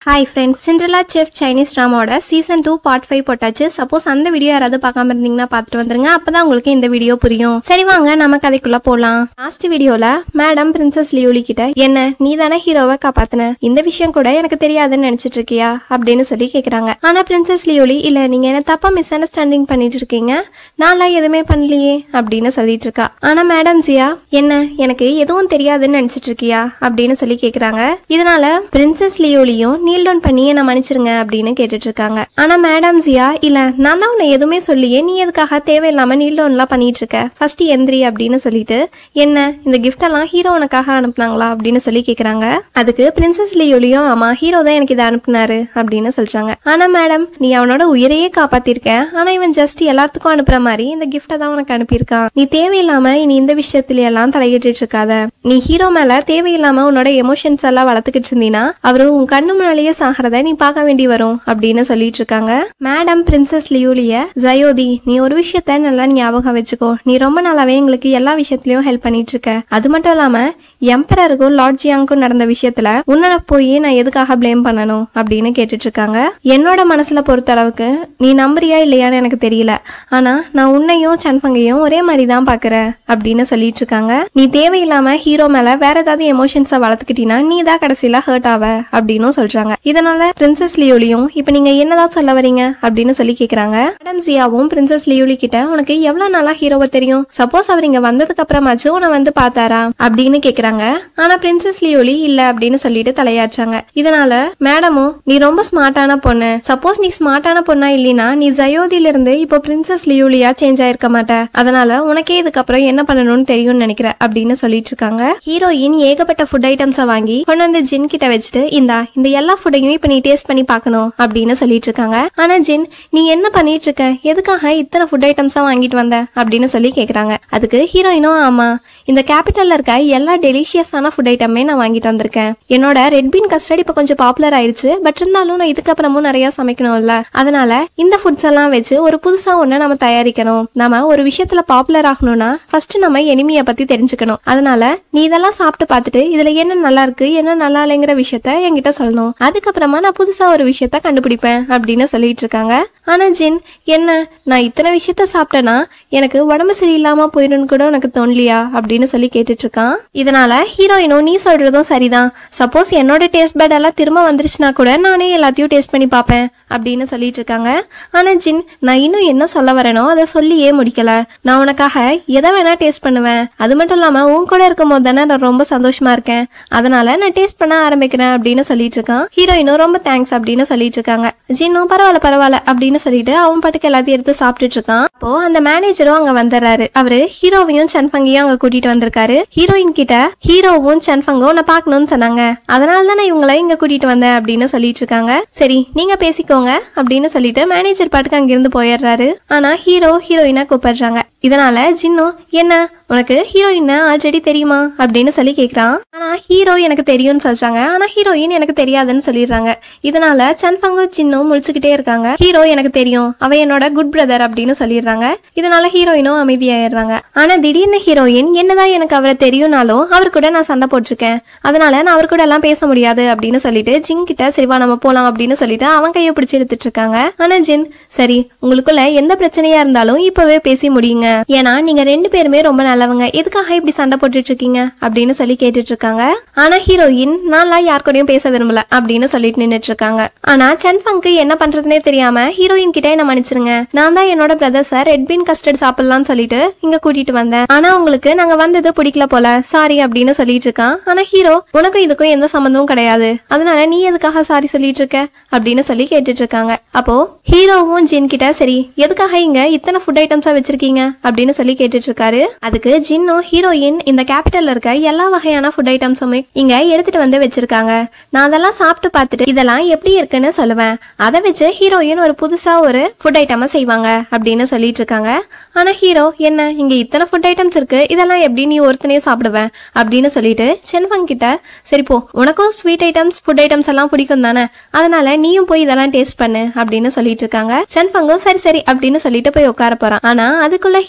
hi friends Cinderella chef Chinese ட்ராமாவோட season two part five போட்டாச்சு suppose அந்த video யாராவது பார்க்காம இருந்தீங்கன்னா பார்த்துட்டு வந்துருங்க அப்பதான் உங்களுக்கு இந்த வீடியோ புரியும் சரி வாங்க நம்ம கதைக்குள்ள போலாம் லாஸ்ட் வீடியோல மேடம் பிரின்சஸ் லியூலி கிட்ட என்ன நீ தானே ஹீரோவை காப்பாத்தின இந்த விஷயம் கூட எனக்கு தெரியாதுன்னு நினைச்சிட்டு இருக்கியா அப்படின்னு சொல்லி கேக்குறாங்க ஆனா பிரின்சஸ் லியூலி இல்ல நீங்க என்ன தப்பா மிஸ் அண்டர்ஸ்டாண்டிங் பண்ணிட்டு இருக்கீங்க நான்லாம் எதுவுமே பண்ணலையே அப்படின்னு சொல்லிட்டு இருக்கா ஆனா மேடம் ஜியா என்ன எனக்கு எதுவும் தெரியாதுன்னு நினைச்சிட்டு இருக்கியா அப்படின்னு சொல்லி கேக்குறாங்க இதனால பிரின்சஸ் லியோலியும் நீல் டவுன் பண்ணி என்ன மன்னிச்சிருங்க அப்படின்னு கேட்டுட்டு இருக்காங்க ஆனா மேடம் ஜியா இல்ல நான் தான் உன்னை எதுவுமே சொல்லியே நீ எதுக்காக தேவையில்லாம நீல் டவுன்லாம் பண்ணிட்டு இருக்க ஃபர்ஸ்ட் எந்திரி அப்படின்னு சொல்லிட்டு என்ன இந்த gift எல்லாம் ஹீரோ உனக்காக அனுப்புனாங்களா அப்படின்னு சொல்லி கேக்குறாங்க அதுக்கு பிரின்சஸ் லியோலியும் ஆமா ஹீரோ தான் எனக்கு இதை அனுப்புனாரு அப்படின்னு சொல்றாங்க ஆனா மேடம் நீ அவனோட உயிரையே காப்பாத்திருக்க ஆனா இவன் ஜஸ்ட் எல்லாத்துக்கும் அனுப்புற மாதிரி இந்த கிஃப்டை தான் உனக்கு அனுப்பியிருக்கான் நீ தேவையில்லாம இனி இந்த விஷயத்துல எல்லாம் தலையிட்டு இருக்காத நீ ஹீரோ மேல தேவையில்லாம உன்னோட எமோஷன்ஸ் எல்லாம் வளர்த்துக்கிட்டு இருந்தீனா அவரு உன் கண்ணு முன்னாலேயே சாகிறத நீ பார்க்க வேண்டி வரும் அப்படின்னு சொல்லிட்டு இருக்காங்க மேடம் பிரின்சஸ் லியூலிய ஜயோதி நீ ஒரு விஷயத்த நல்லா ஞாபகம் வச்சுக்கோ நீ ரொம்ப நாளாவே எங்களுக்கு எல்லா விஷயத்திலயும் ஹெல்ப் பண்ணிட்டு இருக்க அது மட்டும் இல்லாம எம்பரருக்கும் லார்ட் ஜியாங்க்கும் நடந்த விஷயத்துல உன்னை போய் நான் எதுக்காக ப்ளேம் பண்ணணும் அப்படின்னு கேட்டுட்டு இருக்காங்க என்னோட மனசுல பொறுத்த அளவுக்கு நீ நம்புறியா இல்லையான்னு எனக்கு தெரியல ஆனா நான் உன்னையும் சன்ஃபங்கையும் ஒரே மாதிரி தான் பாக்குறேன் அப்படின்னு சொல்லிட்டு இருக்காங்க நீ தேவையில்லாம ஹீரோ மேல வேற ஏதாவது எமோஷன்ஸை வளர்த்துக்கிட்டீங்கன்னா நீ தான் கடைசியில ஹர்ட் ஆவ அப்படின்னும் சொல்றாங்க இதனால பிரின்சஸ் லியோலியும் இப்ப நீங்க என்னதான் சொல்ல வரீங்க அப்படின்னு சொல்லி கேக்குறாங்க மேடம் ஜியாவும் பிரின்சஸ் லியோலி கிட்ட உனக்கு எவ்வளவு நாளா ஹீரோவை தெரியும் சப்போஸ் அவர் இங்க வந்ததுக்கு அப்புறமாச்சும் உன்னை வந்து பார்த்தாரா அப்படின்னு கேக்குறாங்க ஆனா பிரின்சஸ் லியோலி இல்ல அப்படின்னு சொல்லிட்டு தலையாச்சாங்க இதனால மேடமும் நீ ரொம்ப ஸ்மார்ட்டான பொண்ணு சப்போஸ் நீ ஸ்மார்ட்டான பொண்ணா இல்லைனா நீ ஜயோதில இருந்து இப்போ பிரின்சஸ் லியூலியா சேஞ்ச் ஆயிருக்க மாட்ட அதனால உனக்கே இதுக்கப்புறம் என்ன பண்ணணும்னு தெரியும்னு நினைக்கிற அப்படின்னு சொல்லிட்டு இருக்காங்க ஹீரோயின் ஏகப்பட்ட ஃபுட் ஐட்டம்ஸை வாங்கி கொண்டு வந்து ஜின் கிட்ட வச்சுட்டு இந்தா இந்த எல்லா ஃபுட்டையும் இப்ப நீ டேஸ்ட் பண்ணி பார்க்கணும் அப்படின்னு சொல்லிட்டு இருக்காங்க ஆனா ஜின் நீ என்ன பண்ணிட்டு இருக்க எதுக்காக இத்தனை ஃபுட் ஐட்டம்ஸா வாங்கிட்டு வந்த அப்படின்னு சொல்லி கேக்குறாங்க அதுக்கு ஹீரோயினும் ஆமா இந்த கேபிட்டல்ல இருக்க எல்லா டெலிஷியஸான ஃபுட் ஐட்டமே நான் வாங்கிட்டு வந்திருக்கேன் என்னோட ரெட் பீன் கஸ்டர்ட் இப்ப கொஞ்சம் பாப்புலர் ஆயிருச்சு பட் இருந்தாலும் நான் இதுக்கப்புறமும் நிறைய சமைக்கணும்ல அதனால இந்த ஃபுட்ஸ் எல்லாம் வச்சு ஒரு புதுசா ஒண்ணு நம்ம தயாரிக்கணும் நாம ஒரு விஷயத்துல பாப்புலர் ஆகணும்னா ஃபர்ஸ்ட் நம்ம எனிமிய பத்தி தெரிஞ்சுக்கணும் அதனால நீ இதெல்லாம் சாப்பிட்டு பார்த்துட்டு இதுல என்ன நல்லா இருக்கு என்ன நல்லா இல்லைங்கிற விஷயத்த என்கிட்ட சொல்லணும் அதுக்கப்புறமா நான் புதுசா ஒரு விஷயத்த கண்டுபிடிப்பேன் அப்படின்னு சொல்லிட்டு இருக்காங்க ஆனா ஜின் என்ன நான் இத்தனை விஷயத்த சாப்பிட்டேன்னா எனக்கு உடம்பு சரியில்லாம போயிடும்னு கூட உனக்கு தோணலையா அப்படின்னு சொல்லி கேட்டுட்டு இருக்கான் இதனால ஹீரோயினும் நீ சொல்றதும் சரிதான் சப்போஸ் என்னோட டேஸ்ட் பேட் எல்லாம் திரும்ப வந்துருச்சுன்னா கூட நானே எல்லாத்தையும் டேஸ்ட் பண்ணி பார்ப்பேன் அப்படின்னு சொல்லிட்டு இருக்காங்க ஆனா ஜின் நான் இன்னும் என்ன சொல்ல வரேனோ அதை சொல்லியே முடிக்கல நான் உனக்காக எதை வேணா டேஸ்ட் பண்ணுவேன் அது மட்டும் இல்லாம உன் கூட இருக்கும் போது தானே நான் ரொம்ப சந்தோஷமா இருக்கேன் அதனால நான் டேஸ்ட் பண்ண ஆரம்பிக்கிறேன் அப்படின்னு சொல்லிட்டு இருக்கான் ஹீரோயினும் ரொம்ப தேங்க்ஸ் அப்படின்னு சொல்லிட்டு இருக்காங்க ஜின்னும் பரவாயில்ல பரவாயில்ல அப்படின்னு சொல்லிட்டு அவன் பாட்டுக்கு எல்லாத்தையும் எடுத்து சாப்பிட்டுட்டு இருக்கான் அப்போ அந்த மேனேஜரும் அங்க வந்துடுறாரு அவரு ஹீரோவையும் சன்ஃபங்கையும் அங்க கூட்டிட்டு வந்திருக்காரு ஹீரோயின் கிட்ட ஹீரோவும் சன்ஃபங்கும் உன்னை பார்க்கணும்னு சொன்னாங்க அதனால தான் நான் இவங்களை இங்க கூட்டிட்டு வந்தேன் அப்படின்னு சொல்லிட்டு இருக்காங்க சரி நீங்க பேசிக்கோங்க அப்படின்னு சொல்லிட்டு மேனேஜர் பாட்டுக்கு அங்கிருந்து போயிடுறாரு ஆனா ஹீரோ ஹீரோயினை கூப்பிடுறாங்க இதனால ஜின்னும் என்ன உனக்கு ஹீரோயினை ஆல்ரெடி தெரியுமா அப்படின்னு சொல்லி கேக்குறான் ஆனா ஹீரோ எனக்கு தெரியும்னு சொல்றாங்க ஆனா ஹீரோயின் எனக்கு தெரியாதுன்னு சொல்லிடுறாங்க இதனால சன்ஃபங்கும் ஜின்னும் முழிச்சுக்கிட்டே இருக்காங்க ஹீரோ எனக்கு தெரியும் அவ என்னோட குட் பிரதர் அப்படின்னு சொல்லிடுறாங்க இதனால ஹீரோயினும் அமைதியாயிடுறாங்க ஆனா திடீர்னு ஹீரோயின் என்னதான் எனக்கு அவரை தெரியும்னாலும் அவர் கூட நான் சண்டை போட்டிருக்கேன் அதனால நான் அவர் கூட எல்லாம் பேச முடியாது அப்படின்னு சொல்லிட்டு ஜின் கிட்ட சரிவா நம்ம போலாம் அப்படின்னு சொல்லிட்டு அவன் கையை பிடிச்சி எடுத்துட்டு இருக்காங்க ஆனா ஜின் சரி உங்களுக்குள்ள எந்த பிரச்சனையா இருந்தாலும் இப்பவே பேசி முடியுங்க ஏன்னா நீங்க ரெண்டு பேருமே ரொம்ப நல்லவங்க எதுக்காக இப்படி சண்டை போட்டுட்டு இருக்கீங்க அப்படின்னு சொல்லி கேட்டுட்டு இருக்காங்க ஆனா ஹீரோயின் நான்லாம் யார் கூடயும் பேச விரும்பல அப்படின்னு சொல்லிட்டு நின்னுட்டு இருக்காங்க ஆனா சன்ஃபங்க்கு என்ன பண்றதுனே தெரியாம ஹீரோயின் கிட்ட என்ன மன்னிச்சிருங்க நான் தான் என்னோட பிரதர்ஸ ரெட் பீன் கஸ்டர்ட் சாப்பிடலாம்னு சொல்லிட்டு இங்க கூட்டிட்டு வந்தேன் ஆனா உங்களுக்கு நாங்க வந்தது பிடிக்கல போல சாரி அப்படின்னு சொல்லிட்டு இருக்கான் ஆனா ஹீரோ உனக்கும் இதுக்கும் எந்த சம்மந்தமும் கிடையாது அதனால நீ எதுக்காக சாரி சொல்லிட்டு இருக்க அப்படின்னு சொல்லி கேட்டுட்டு இருக்காங்க அப்போ ஹீரோவும் ஜின் கிட்ட சரி எதுக்காக இங்க இத்தனை ஃபுட் ஐட்டம்ஸா வச்சிருக்கீங்க அப்படின்னு சொல்லி கேட்டுட்டு இருக்காரு அதுக்கு ஜின்னும் ஹீரோயின் இந்த கேபிட்டல்ல இருக்க எல்லா வகையான ஃபுட் ஐட்டம்ஸுமே இங்க எடுத்துட்டு வந்து வச்சிருக்காங்க நான் அதெல்லாம் சாப்பிட்டு பார்த்துட்டு இதெல்லாம் எப்படி இருக்குன்னு சொல்லுவேன் அதை வச்சு ஹீரோயின் ஒரு புதுசா ஒரு ஃபுட் ஐட்டமா செய்வாங்க அப்படின்னு சொல்லிட்டு இருக்காங்க ஆனா ஹீரோ என்ன இங்க இத்தனை ஃபுட் ஐட்டம்ஸ் இருக்கு இதெல்லாம் எப்படி நீ ஒருத்தனே சாப்பிடுவேன் அப்படின்னு சொல்லிட்டு சென்ஃபங் கிட்ட சரி போ உனக்கும் ஸ்வீட் ஐட்டம்ஸ் ஃபுட் ஐட்டம்ஸ் எல்லாம் பிடிக்கும் தானே அதனால நீயும் போய் இதெல்லாம் டேஸ்ட் பண்ணு அப்படின்னு சொல்லிட்டு இருக்காங்க சென்ஃபங்கும் சரி சரி அப்படின்னு சொல்லிட்டு போய் உட்கார போறான் ஆனா அதுக்குள்ள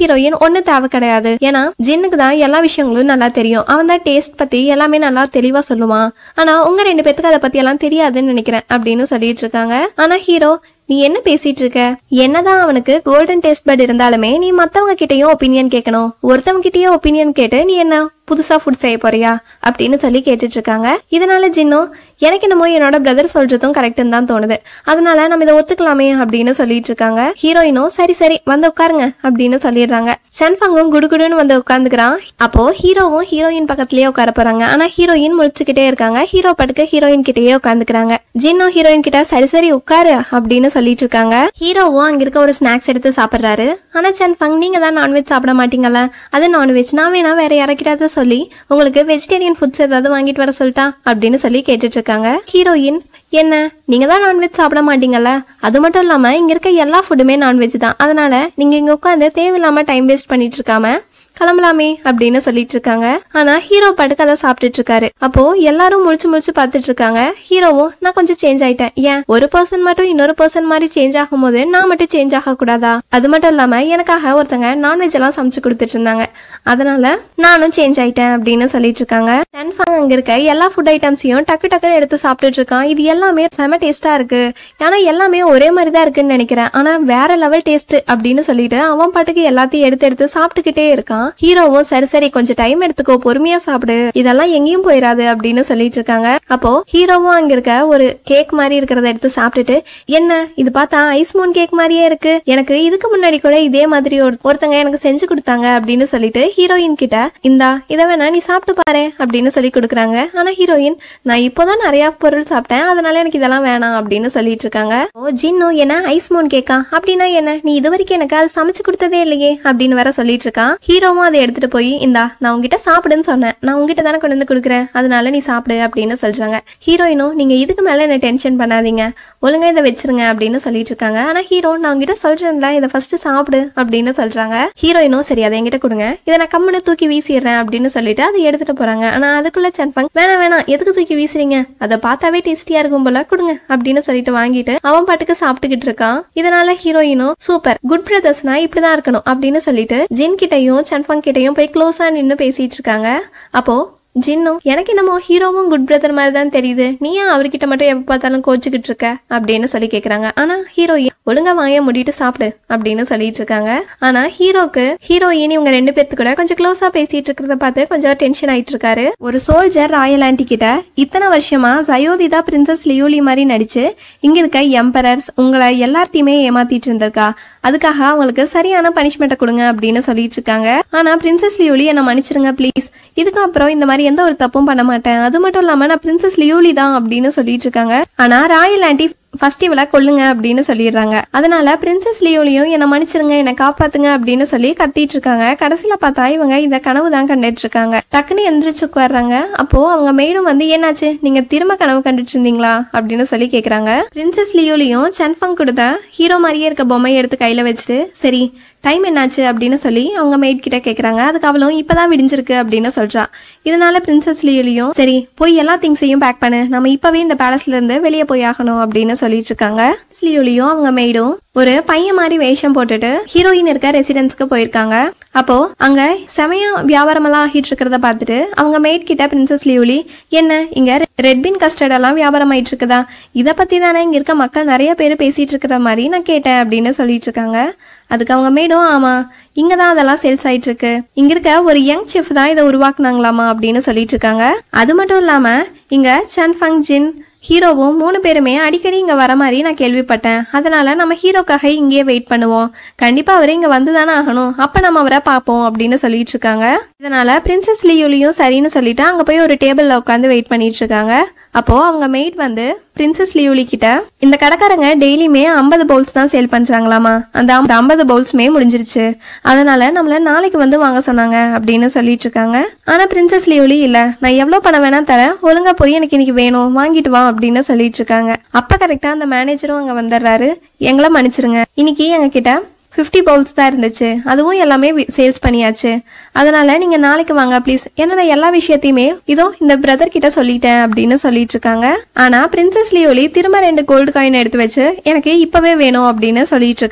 ஹீரோயின் ஒண்ணு தேவை கிடையாது ஏன்னா ஜின்னுக்கு தான் எல்லா விஷயங்களும் நல்லா தெரியும் அவன் தான் டேஸ்ட் பத்தி எல்லாமே நல்லா தெளிவா சொல்லுவான் ஆனா உங்க ரெண்டு பேத்துக்கு அதை பத்தி எல்லாம் தெரியாதுன்னு நினைக்கிறேன் அப்படின்னு சொல்லிட்டு இருக்காங்க ஆனா ஹீரோ நீ என்ன பேசிட்டு இருக்க என்னதான் அவனுக்கு கோல்டன் டேஸ்ட் பட் இருந்தாலுமே நீ மத்தவங்க கிட்டயும் ஒப்பீனியன் கேட்கணும் ஒருத்தவங்க கிட்டயும் ஒப்பீனியன் கேட்டு நீ என்ன புதுசா ஃபுட் செய்ய போறியா அப்படின்னு சொல்லி கேட்டுட்டு இருக்காங்க இதனால ஜின்னும் எனக்கு என்னமோ என்னோட பிரதர் சொல்றதும் கரெக்டுன்னு தான் தோணுது அதனால நம்ம இதை ஒத்துக்கலாமே அப்படின்னு சொல்லிட்டு இருக்காங்க ஹீரோயினும் சரி சரி வந்து உட்காருங்க அப்படின்னு சொல்லிடுறாங்க சன்ஃபங்கும் குடுகுடுன்னு வந்து உட்காந்துக்கிறான் அப்போ ஹீரோவும் ஹீரோயின் பக்கத்துலயே உட்கார போறாங்க ஆனா ஹீரோயின் முழிச்சுக்கிட்டே இருக்காங்க ஹீரோ படுக்க ஹீரோயின் கிட்டயே உட்காந்துக்கிறாங்க ஜின்னும் ஹீரோயின் கிட்ட சரி சரி உட்காரு அப்படின்னு சொல்லிட்டு இருக்காங்க ஹீரோவும் அங்க இருக்க ஒரு ஸ்நாக்ஸ் எடுத்து சாப்பிடுறாரு ஆனா சன்ஃபங் நீங்க தான் நான்வெஜ் சாப்பிட மாட்டீங்கல்ல அது நான்வெஜ் நான் வேணா வேற யாரைக்கிட்டாவது சொல்லி உங்களுக்கு வெஜிடேரியன் ஃபுட்ஸ் ஏதாவது வாங்கிட்டு வர சொல்லிட்டா அப்படின்னு சொல்லி கேட்டுட்டு இருக்காங்க ஹீரோயின் என்ன நீங்க தான் நான்வெஜ் சாப்பிட மாட்டீங்கல்ல அது மட்டும் இல்லாம இங்க இருக்க எல்லா ஃபுட்டுமே நான்வெஜ் தான் அதனால நீங்க இங்க உட்காந்து தேவையில்லாம டைம் வேஸ்ட் பண்ணிட்டு இருக்காம கிளம்பலாமே அப்படின்னு சொல்லிட்டு இருக்காங்க ஆனா ஹீரோ பாட்டுக்கு அதை சாப்பிட்டுட்டு இருக்காரு அப்போ எல்லாரும் முழிச்சு முழிச்சு பார்த்துட்டு இருக்காங்க ஹீரோவும் நான் கொஞ்சம் சேஞ்ச் ஆயிட்டேன் ஏன் ஒரு பர்சன் மட்டும் இன்னொரு பர்சன் மாதிரி சேஞ்ச் ஆகும்போது நான் மட்டும் சேஞ்ச் ஆக கூடாதா அது மட்டும் இல்லாம எனக்காக ஒருத்தங்க நான்வெஜ் எல்லாம் சமைச்சு கொடுத்துட்டு இருந்தாங்க அதனால நானும் சேஞ்ச் ஆயிட்டேன் அப்படின்னு சொல்லிட்டு இருக்காங்க கன்ஃபார்ம் அங்க இருக்க எல்லா ஃபுட் ஐட்டம்ஸையும் டக்கு டக்குன்னு எடுத்து சாப்பிட்டுட்டு இருக்கான் இது எல்லாமே செம டேஸ்டா இருக்கு ஆனா எல்லாமே ஒரே மாதிரி தான் இருக்குன்னு நினைக்கிறேன் ஆனா வேற லெவல் டேஸ்ட் அப்படின்னு சொல்லிட்டு அவன் பாட்டுக்கு எல்லாத்தையும் எடுத்து எடுத்து சாப்பிட்டுக்கிட்டே இருக்கான் ஹீரோவும் சரி சரி கொஞ்சம் டைம் எடுத்துக்கோ பொறுமையா சாப்பிடு இதெல்லாம் எங்கேயும் போயிடாது அப்படின்னு சொல்லிட்டு இருக்காங்க அப்போ ஹீரோவும் அங்க இருக்க ஒரு கேக் மாதிரி இருக்கிறத எடுத்து சாப்பிட்டுட்டு என்ன இது பார்த்தா ஐஸ் மூன் கேக் மாதிரியே இருக்கு எனக்கு இதுக்கு முன்னாடி கூட இதே மாதிரி ஒரு ஒருத்தங்க எனக்கு செஞ்சு கொடுத்தாங்க அப்படின்னு சொல்லிட்டு ஹீரோயின் கிட்ட இந்தா இதை வேணா நீ சாப்பிட்டு பாரு அப்படின்னு சொல்லி கொடுக்குறாங்க ஆனா ஹீரோயின் நான் இப்போதான் நிறைய பொருள் சாப்பிட்டேன் அதனால எனக்கு இதெல்லாம் வேணாம் அப்படின்னு சொல்லிட்டு இருக்காங்க ஓ ஜின்னோ என்ன ஐஸ் மூன் கேக்கா அப்படின்னா என்ன நீ இது வரைக்கும் எனக்கு அது சமைச்சு கொடுத்ததே இல்லையே அப்படின்னு வேற சொல்லிட்டு இருக்கான் ஹீரோவும் அதை எடுத்துட்டு போய் இந்தா நான் உங்ககிட்ட சாப்பிடுன்னு சொன்னேன் நான் உங்ககிட்ட தானே கொண்டு வந்து கொடுக்குறேன் அதனால நீ சாப்பிடு அப்படின்னு சொல்றாங்க ஹீரோயினும் நீங்க இதுக்கு மேல என்ன டென்ஷன் பண்ணாதீங்க ஒழுங்கா இதை வச்சிருங்க அப்படின்னு சொல்லிட்டு இருக்காங்க ஆனா ஹீரோ நான் உங்ககிட்ட சொல்றேன்ல இதை ஃபர்ஸ்ட் சாப்பிடு அப்படின்னு சொல்றாங்க ஹீரோயினும் சரி அதை என்கிட்ட கொடுங்க இதை நான் கம்முன்னு தூக்கி வீசிடுறேன் அப்படின்னு சொல்லிட்டு அதை எடுத்துட்டு போறாங்க ஆனா அதுக்குள்ள சன்பங் வேணாம் வேணாம் எதுக்கு தூக்கி வீசுறீங்க அதை பார்த்தாவே டேஸ்டியா இருக்கும் போல கொடுங்க அப்படின்னு சொல்லிட்டு வாங்கிட்டு அவன் பாட்டுக்கு சாப்பிட்டுக்கிட்டு இருக்கான் இதனால ஹீரோயினும் சூப்பர் குட் பிரதர்ஸ்னா இப்படிதான் இருக்கணும் அப்படின்னு சொல்லிட்டு ஜின் கிட்டயும் சன்ஃபங் கிட்டயும் போய் க்ளோஸா நின்னு பேசிட்டு இருக்காங்க அப்போ ஜின்னும் எனக்கு என்னமோ ஹீரோவும் குட் பிரதர் மாதிரி தான் தெரியுது நீ ஏன் அவர்கிட்ட மட்டும் எப்ப பார்த்தாலும் கோச்சுக்கிட்டு இருக்க அப்படின்னு சொல்லி கேக்குறாங்க ஆனா ஹீரோயின் ஒழுங்கா வாய மூடிட்டு சாப்பிடு அப்படின்னு சொல்லிட்டு இருக்காங்க ஆனா ஹீரோக்கு ஹீரோயின் இவங்க ரெண்டு பேர்த்து கூட கொஞ்சம் க்ளோஸா பேசிட்டு இருக்கிறத பார்த்து கொஞ்சம் டென்ஷன் ஆயிட்டு இருக்காரு ஒரு சோல்ஜர் ராயல் ஆண்டி கிட்ட இத்தனை வருஷமா சயோதிதா பிரின்சஸ் லியோலி மாதிரி நடிச்சு இங்க இருக்க எம்பரர்ஸ் உங்களை எல்லாத்தையுமே ஏமாத்திட்டு இருந்திருக்கா அதுக்காக அவங்களுக்கு சரியான பனிஷ்மெண்ட்டை கொடுங்க அப்படின்னு சொல்லிட்டு இருக்காங்க ஆனா பிரின்சஸ் லியோலி என்ன மன்னிச்சிருங்க ப்ளீஸ் இதுக்கப்புறம் இந்த மாதிரி எந்த ஒரு தப்பும் பண்ண மாட்டேன் அது மட்டும் இல்லாம நான் பிரின்சஸ் லியோலி தான் அப்படின்னு சொல்லிட்டு இருக்காங்க ஆனா ராயல் ஆண்டி ஃபர்ஸ்ட் இவளை கொல்லுங்க அப்படின்னு சொல்லிடுறாங்க அதனால பிரின்சஸ் லியோலியும் என்னை மன்னிச்சிருங்க என்னை காப்பாத்துங்க அப்படின்னு சொல்லி கத்திட்டு இருக்காங்க கடைசியில பார்த்தா இவங்க இந்த கனவு தான் கண்டுட்டு இருக்காங்க டக்குன்னு எந்திரிச்சு உட்கார்றாங்க அப்போ அவங்க மெய்டும் வந்து என்னாச்சு நீங்க திரும்ப கனவு கண்டுட்டு இருந்தீங்களா அப்படின்னு சொல்லி கேக்குறாங்க பிரின்சஸ் லியோலியும் சன்ஃபங் கொடுத்த ஹீரோ மாதிரியே இருக்க பொம்மையை எடுத்து கையில வச்சுட்டு சரி டைம் என்னாச்சு அப்படின்னு சொல்லி அவங்க மெய்ட் கிட்ட கேக்குறாங்க அதுக்கு அவளும் இப்பதான் விடிஞ்சிருக்கு அப்படின்னு சொல்றா இதனால பிரின்சஸ் லியோலியும் சரி போய் எல்லா திங்ஸையும் பேக் பண்ணு நம்ம இப்பவே இந்த பேலஸ்ல இருந்து வெளியே போய் ஆகணும் அப்படின்னு சொல்லிட்டு இருக்காங்க லியோலியும் அவங்க மெய்டும் ஒரு பையன் மாதிரி வேஷம் போட்டுட்டு ஹீரோயின் இருக்க ரெசிடென்ஸ்க்கு போயிருக்காங்க அப்போ அங்க செமையா வியாபாரமெல்லாம் ஆகிட்டு இருக்கிறத பார்த்துட்டு அவங்க மெய்ட் கிட்ட பிரின்சஸ் லியூலி என்ன இங்க ரெட்பின் கஸ்டர்ட் எல்லாம் வியாபாரம் ஆயிட்டு இருக்குதா இதை பத்தி தானே இங்க இருக்க மக்கள் நிறைய பேர் பேசிட்டு இருக்கிற மாதிரி நான் கேட்டேன் அப்படின்னு சொல்லிட்டு இருக்காங்க அதுக்கு அவங்க மேடும் ஆமா இங்க தான் அதெல்லாம் சேல்ஸ் ஆயிட்டு இருக்கு இங்க இருக்க ஒரு யங் செஃப் தான் இதை உருவாக்குனாங்களாமா அப்படின்னு சொல்லிட்டு இருக்காங்க அது மட்டும் இல்லாம இங்க சன் ஃபங் ஜின் ஹீரோவும் மூணு பேருமே அடிக்கடி இங்க வர மாதிரி நான் கேள்விப்பட்டேன் அதனால நம்ம ஹீரோக்காக இங்கேயே வெயிட் பண்ணுவோம் கண்டிப்பா அவர் இங்க வந்து தானே ஆகணும் அப்ப நம்ம அவரை பார்ப்போம் அப்படின்னு சொல்லிட்டு இருக்காங்க இதனால பிரின்சஸ் லியோலியும் சரின்னு சொல்லிட்டு அங்க போய் ஒரு டேபிள்ல உட்காந்து வெயிட் பண்ணிட்டு இருக்காங்க அப்போ அவங்க மெய்ட் வந்து பிரின்சஸ் லியூலி கிட்ட இந்த கடைக்காரங்க டெய்லியுமே ஐம்பது பவுல்ஸ் தான் சேல் பண்றாங்களாமா அந்த ஐம்பது பவுல்ஸ்மே முடிஞ்சிருச்சு அதனால நம்மள நாளைக்கு வந்து வாங்க சொன்னாங்க அப்படின்னு சொல்லிட்டு இருக்காங்க ஆனா பிரின்சஸ் லியூலி இல்ல நான் எவ்வளவு பணம் வேணா தரேன் ஒழுங்கா போய் எனக்கு இன்னைக்கு வேணும் வாங்கிட்டு வா அப்படின்னு சொல்லிட்டு இருக்காங்க அப்ப கரெக்டா அந்த மேனேஜரும் அங்க வந்துடுறாரு எங்களை மன்னிச்சிருங்க இன்னைக்கு எங்க கிட்ட ஃபிஃப்டி பவுல்ஸ் தான் இருந்துச்சு அதுவும் எல்லாமே சேல்ஸ் பண்ணியாச்சு அதனால நீங்க நாளைக்கு வாங்க ப்ளீஸ் ஏன்னா நான் எல்லா விஷயத்தையுமே இதோ இந்த பிரதர் கிட்ட சொல்லிட்டேன் அப்படின்னு சொல்லிட்டு இருக்காங்க ஆனா பிரின்சஸ் லியோலி திரும்ப ரெண்டு கோல்டு காயின் எடுத்து வச்சு எனக்கு இப்பவே வேணும் அப்படின்னு சொல்லிட்டு இருக்காங்க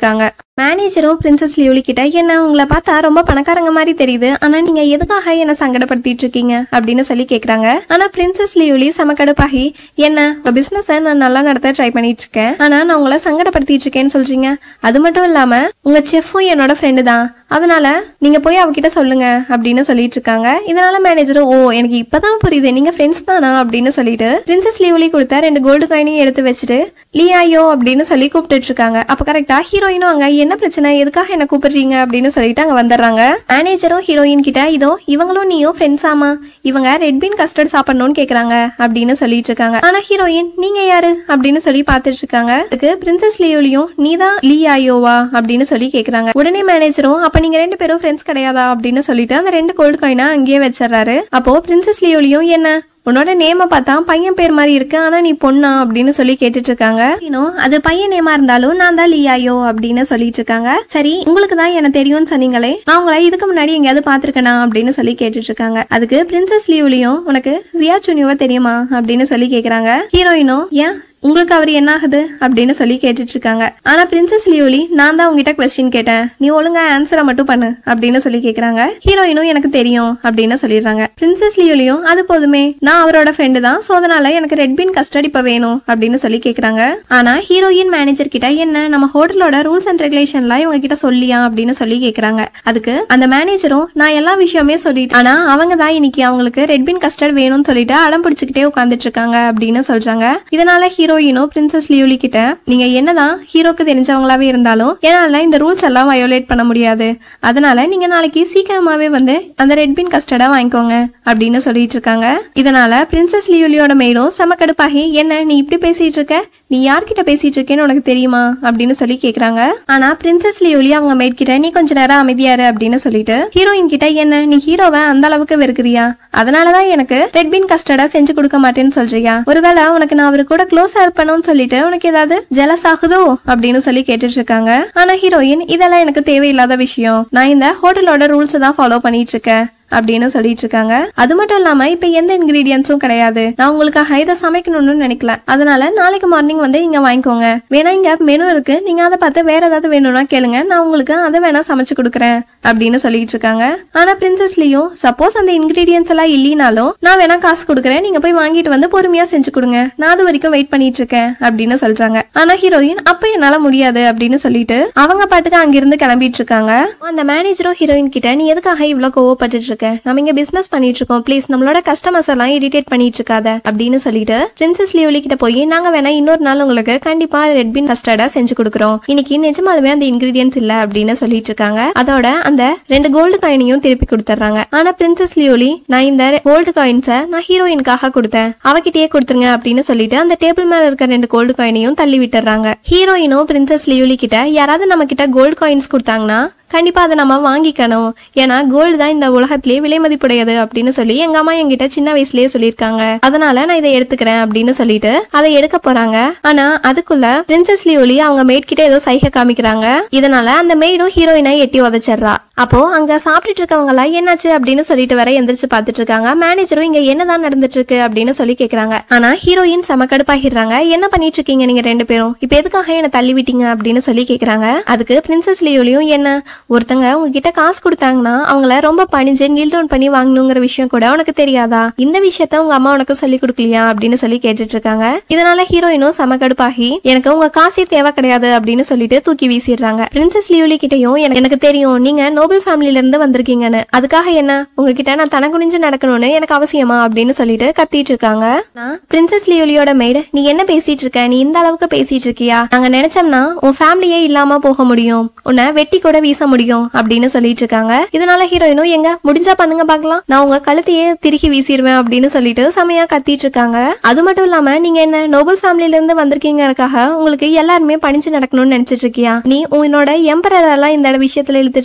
மேனேஜரும் பிரின்சஸ் லியோலி கிட்ட என்ன உங்களை பார்த்தா ரொம்ப பணக்காரங்க மாதிரி தெரியுது ஆனா நீங்க எதுக்காக என்ன சங்கடப்படுத்திட்டு இருக்கீங்க அப்படின்னு சொல்லி கேக்குறாங்க ஆனா பிரின்சஸ் லியோலி சமக்கடுப்பாகி என்ன உங்க பிசினஸ் நான் நல்லா நடத்த ட்ரை பண்ணிட்டு இருக்கேன் ஆனா நான் உங்களை சங்கடப்படுத்திட்டு இருக்கேன்னு சொல்றீங்க அது மட்டும் இல்லாம உங்க செஃப்பும் என்னோட ஃப்ரெண்டு தான் அதனால நீங்க போய் அவகிட்ட சொல்லுங்க அப்படின்னு சொல்லிட்டு இருக்காங்க இதனால மேனேஜரும் ஓ எனக்கு இப்பதான் புரியுது நீங்க ஃப்ரெண்ட்ஸ் தானா அப்படின்னு சொல்லிட்டு பிரின்சஸ் லியோலி கொடுத்த ரெண்டு கோல்டு காயினையும் எடுத்து வச்சுட்டு லியாயோ அப்படின்னு சொல்லி கூப்பிட்டுட்டு இருக்காங்க அப்ப கரெக்டா ஹீரோயினும் அங்க என்ன பிரச்சனை எதுக்காக என்ன கூப்பிடுறீங்க அப்படின்னு சொல்லிட்டு அங்க வந்துடுறாங்க மேனேஜரும் ஹீரோயின் கிட்ட இதோ இவங்களும் நீயும் ஃப்ரெண்ட்ஸ் ஆமா இவங்க ரெட் பீன் கஸ்டர்ட் சாப்பிடணும்னு கேக்குறாங்க அப்படின்னு சொல்லிட்டு இருக்காங்க ஆனா ஹீரோயின் நீங்க யாரு அப்படின்னு சொல்லி பாத்துட்டு இருக்காங்க அதுக்கு பிரின்சஸ் லியோலியும் நீதான் லியாயோவா அப்படின்னு சொல்லி கேக்குறாங்க உடனே மேனேஜரும் அப்ப நீங்க ரெண்டு பேரும் ஃப்ரெண்ட்ஸ் கிடையாதா அப்படின்னு சொல்லிட்டு அந்த ரெண்டு கோல்டு காயினா அங்கேயே வச்சிடறாரு அப்போ பிரின்சஸ் லியோலியும் என்ன உன்னோட நேம பார்த்தா பையன் பேர் மாதிரி இருக்கு ஆனா நீ பொண்ணா அப்படின்னு சொல்லி கேட்டுட்டு இருக்காங்க இன்னும் அது பையன் நேமா இருந்தாலும் நான் தான் லியாயோ அப்படின்னு சொல்லிட்டு இருக்காங்க சரி உங்களுக்கு தான் எனக்கு தெரியும்னு சொன்னீங்களே நான் உங்களை இதுக்கு முன்னாடி எங்கேயாவது பாத்திருக்கேனா அப்படின்னு சொல்லி கேட்டுட்டு இருக்காங்க அதுக்கு பிரின்சஸ் லீவ்லயும் உனக்கு ஜியா சுனியோவா தெரியுமா அப்படின்னு சொல்லி கேக்குறாங்க ஹீரோயினும் ஏன் உங்களுக்கு அவர் என்ன ஆகுது அப்படின்னு சொல்லி கேட்டுட்டு இருக்காங்க ஆனா பிரின்சஸ் லியோலி நான் தான் உங்ககிட்ட கொஸ்டின் கேட்டேன் நீ ஒழுங்கா ஆன்சரை மட்டும் பண்ணு அப்படின்னு சொல்லி கேக்குறாங்க ஹீரோயினும் எனக்கு தெரியும் அப்படின்னு சொல்லிடுறாங்க பிரின்சஸ் லியோலியும் அது போதுமே நான் அவரோட ஃப்ரெண்டு தான் சோ அதனால எனக்கு ரெட் பீன் கஸ்டர்ட் இப்ப வேணும் அப்படின்னு சொல்லி கேக்குறாங்க ஆனா ஹீரோயின் மேனேஜர் கிட்ட என்ன நம்ம ஹோட்டலோட ரூல்ஸ் அண்ட் ரெகுலேஷன்லாம் இவங்க கிட்ட சொல்லியா அப்படின்னு சொல்லி கேக்குறாங்க அதுக்கு அந்த மேனேஜரும் நான் எல்லா விஷயமே சொல்லிட்டேன் ஆனா அவங்க தான் இன்னைக்கு அவங்களுக்கு ரெட் பீன் கஸ்டர்ட் வேணும்னு சொல்லிட்டு அடம் பிடிச்சுக்கிட்டே உட்காந்துட்டு இருக்காங்க அப்படின்னு சொல்றாங்க இதனால ஹீரோயினும் பிரின்சஸ் லியோலி கிட்ட நீங்க என்னதான் ஹீரோக்கு தெரிஞ்சவங்களாவே இருந்தாலும் என்னால இந்த ரூல்ஸ் எல்லாம் வயோலேட் பண்ண முடியாது அதனால நீங்க நாளைக்கு சீக்கிரமாவே வந்து அந்த ரெட் பீன் கஸ்டர்டா வாங்கிக்கோங்க அப்படின்னு சொல்லிட்டு இருக்காங்க இதனால பிரின்சஸ் லியோலியோட மேலும் செம கடுப்பாகி என்ன நீ இப்படி பேசிட்டு இருக்க நீ யார்கிட்ட பேசிட்டு இருக்கேன்னு உனக்கு தெரியுமா அப்படின்னு சொல்லி கேக்குறாங்க ஆனா பிரின்சஸ் லியோலி அவங்க மேட் கிட்ட நீ கொஞ்ச நேரம் அமைதியாரு அப்படின்னு சொல்லிட்டு ஹீரோயின் கிட்ட என்ன நீ ஹீரோவை அந்த அளவுக்கு வெறுக்கிறியா அதனாலதான் எனக்கு ரெட் பீன் கஸ்டர்டா செஞ்சு கொடுக்க மாட்டேன்னு சொல்றியா ஒருவேளை உனக்கு நான் அவரு கூட க்ளோஸா இருப்பணும்னு சொல்லிட்டு உனக்கு ஏதாவது ஜெலஸ் ஆகுதோ அப்படின்னு சொல்லி கேட்டுட்டு இருக்காங்க ஆனா ஹீரோயின் இதெல்லாம் எனக்கு தேவையில்லாத விஷயம் நான் இந்த ஹோட்டலோட ரூல்ஸ் தான் ஃபாலோ பண்ணிட்டு இருக்கேன் அப்படின்னு சொல்லிட்டு இருக்காங்க அது மட்டும் இல்லாம இப்ப எந்த இன்கிரீடியன்ஸும் கிடையாது நான் உங்களுக்காக இதை சமைக்கணும்னு நினைக்கல அதனால நாளைக்கு மார்னிங் வந்து நீங்க வாங்கிக்கோங்க வேணா இங்க மெனு இருக்கு நீங்க அதை பார்த்து வேற ஏதாவது வேணும்னா கேளுங்க நான் உங்களுக்கு அதை வேணா சமைச்சு கொடுக்குறேன் அப்படின்னு சொல்லிட்டு இருக்காங்க ஆனா பிரின்சஸ்லயும் சப்போஸ் அந்த இன்கிரீடியன்ஸ் எல்லாம் இல்லைனாலும் நான் வேணா காசு கொடுக்குறேன் நீங்க போய் வாங்கிட்டு வந்து பொறுமையா செஞ்சு கொடுங்க நான் அது வரைக்கும் வெயிட் பண்ணிட்டு இருக்கேன் அப்படின்னு சொல்றாங்க ஆனா ஹீரோயின் அப்ப என்னால முடியாது அப்படின்னு சொல்லிட்டு அவங்க பாட்டுக்கு அங்கிருந்து கிளம்பிட்டு இருக்காங்க அந்த மேனேஜரும் ஹீரோயின் கிட்ட நீ எதுக்காக இவ்வளவு கோவப்பட்டுட்டு இருக்க நம்ம இங்க பிசினஸ் பண்ணிட்டு இருக்கோம் ப்ளீஸ் நம்மளோட கஸ்டமர்ஸ் எல்லாம் இரிட்டேட் பண்ணிட்டு இருக்காத அப்படின்னு சொல்லிட்டு பிரின்சஸ் லியோலி கிட்ட போய் நாங்க வேணா இன்னொரு நாள் உங்களுக்கு கண்டிப்பா ரெட் பீன் கஸ்டர்டா செஞ்சு கொடுக்குறோம் இன்னைக்கு நிஜமாலுமே அந்த இன்கிரீடியன்ஸ் இல்ல அப்படின்னு சொல்லிட்டு இருக்காங்க அதோட அந்த ரெண்டு கோல்டு காயினையும் திருப்பி கொடுத்துட்றாங்க ஆனா பிரின்சஸ் லியோலி நான் இந்த கோல்டு காயின்ஸை நான் ஹீரோயின்காக கொடுத்தேன் அவகிட்டயே கொடுத்துருங்க அப்படின்னு சொல்லிட்டு அந்த டேபிள் மேல இருக்க ரெண்டு கோல்டு காயினையும் தள்ளி விட்டுறாங்க ஹீரோயினும் பிரின்சஸ் லியோலி கிட்ட யாராவது நம்ம கிட்ட கோல்டு காயின்ஸ் கொடுத்தாங்கன்னா கண்டிப்பா அதை நம்ம வாங்கிக்கணும் ஏன்னா கோல்டு தான் இந்த உலகத்திலேயே விலை மதிப்புடையது அப்படின்னு சொல்லி எங்க அம்மா என்கிட்ட சின்ன வயசுலயே சொல்லியிருக்காங்க அதனால நான் இதை எடுத்துக்கிறேன் அப்படின்னு சொல்லிட்டு அதை எடுக்க போறாங்க ஆனா அதுக்குள்ள பிரின்சஸ் லியோலி அவங்க மேட் கிட்ட ஏதோ சைகை காமிக்கிறாங்க இதனால அந்த மெய்டும் ஹீரோயினை எட்டி உதச்சிடுறா அப்போ அங்க சாப்பிட்டுட்டு இருக்கவங்க எல்லாம் என்னாச்சு அப்படின்னு சொல்லிட்டு வர எந்திரிச்சு பார்த்துட்டு இருக்காங்க மேனேஜரும் இங்க என்னதான் நடந்துட்டு இருக்கு அப்படின்னு சொல்லி கேக்குறாங்க ஆனா ஹீரோயின் செம கடுப்பாகிடுறாங்க என்ன பண்ணிட்டு இருக்கீங்க நீங்க ரெண்டு பேரும் இப்ப எதுக்காக என்ன தள்ளி விட்டீங்க அப்படின்னு சொல்லி கேக்குறாங்க அதுக்கு பிரின்சஸ் லியோலியும் என்ன ஒருத்தங்க உங்ககிட்ட காசு கொடுத்தாங்கன்னா அவங்கள ரொம்ப பணிஞ்சு நீல் டவுன் பண்ணி வாங்கணுங்கிற விஷயம் கூட உனக்கு தெரியாதா இந்த விஷயத்த உங்க அம்மா உனக்கு சொல்லி கொடுக்கலையா அப்படின்னு சொல்லி கேட்டுட்டு இருக்காங்க இதனால ஹீரோயினும் செம கடுப்பாகி எனக்கு உங்க காசே தேவை கிடையாது அப்படின்னு சொல்லிட்டு தூக்கி வீசிடுறாங்க பிரின்சஸ் லியோலி கிட்டயும் எனக்கு எனக்கு தெரியும் நீங்க நோபல் ஃபேமிலில இருந்து வந்திருக்கீங்கன்னு அதுக்காக என்ன உங்ககிட்ட நான் தன குனிஞ்சு நடக்கணும்னு எனக்கு அவசியமா அப்படின்னு சொல்லிட்டு கத்திட்டு இருக்காங்க நான் பிரின்சஸ் லியோலியோட மேடு நீ என்ன பேசிட்டு இருக்க நீ இந்த அளவுக்கு பேசிட்டு இருக்கியா நாங்க நினைச்சோம்னா உன் ஃபேமிலியே இல்லாம போக முடியும் உன்னை வெட்டி கூட வீச முடியும் அப்படின்னு சொல்லிட்டு இருக்காங்க இதனால ஹீரோயினும் எங்க முடிஞ்சா பண்ணுங்க பார்க்கலாம் நான் உங்க கழுத்தையே திருகி வீசிடுவேன் அப்படின்னு சொல்லிட்டு செமையா கத்திட்டு இருக்காங்க அது மட்டும் இல்லாம நீங்க என்ன நோபல் ஃபேமிலில இருந்து வந்திருக்கீங்கறக்காக உங்களுக்கு எல்லாருமே பணிஞ்சு நடக்கணும்னு நினைச்சிட்டு இருக்கியா நீ உன்னோட எம்பரர் எல்லாம் இந்த விஷயத்துல இழுத்துட்டு இருக்க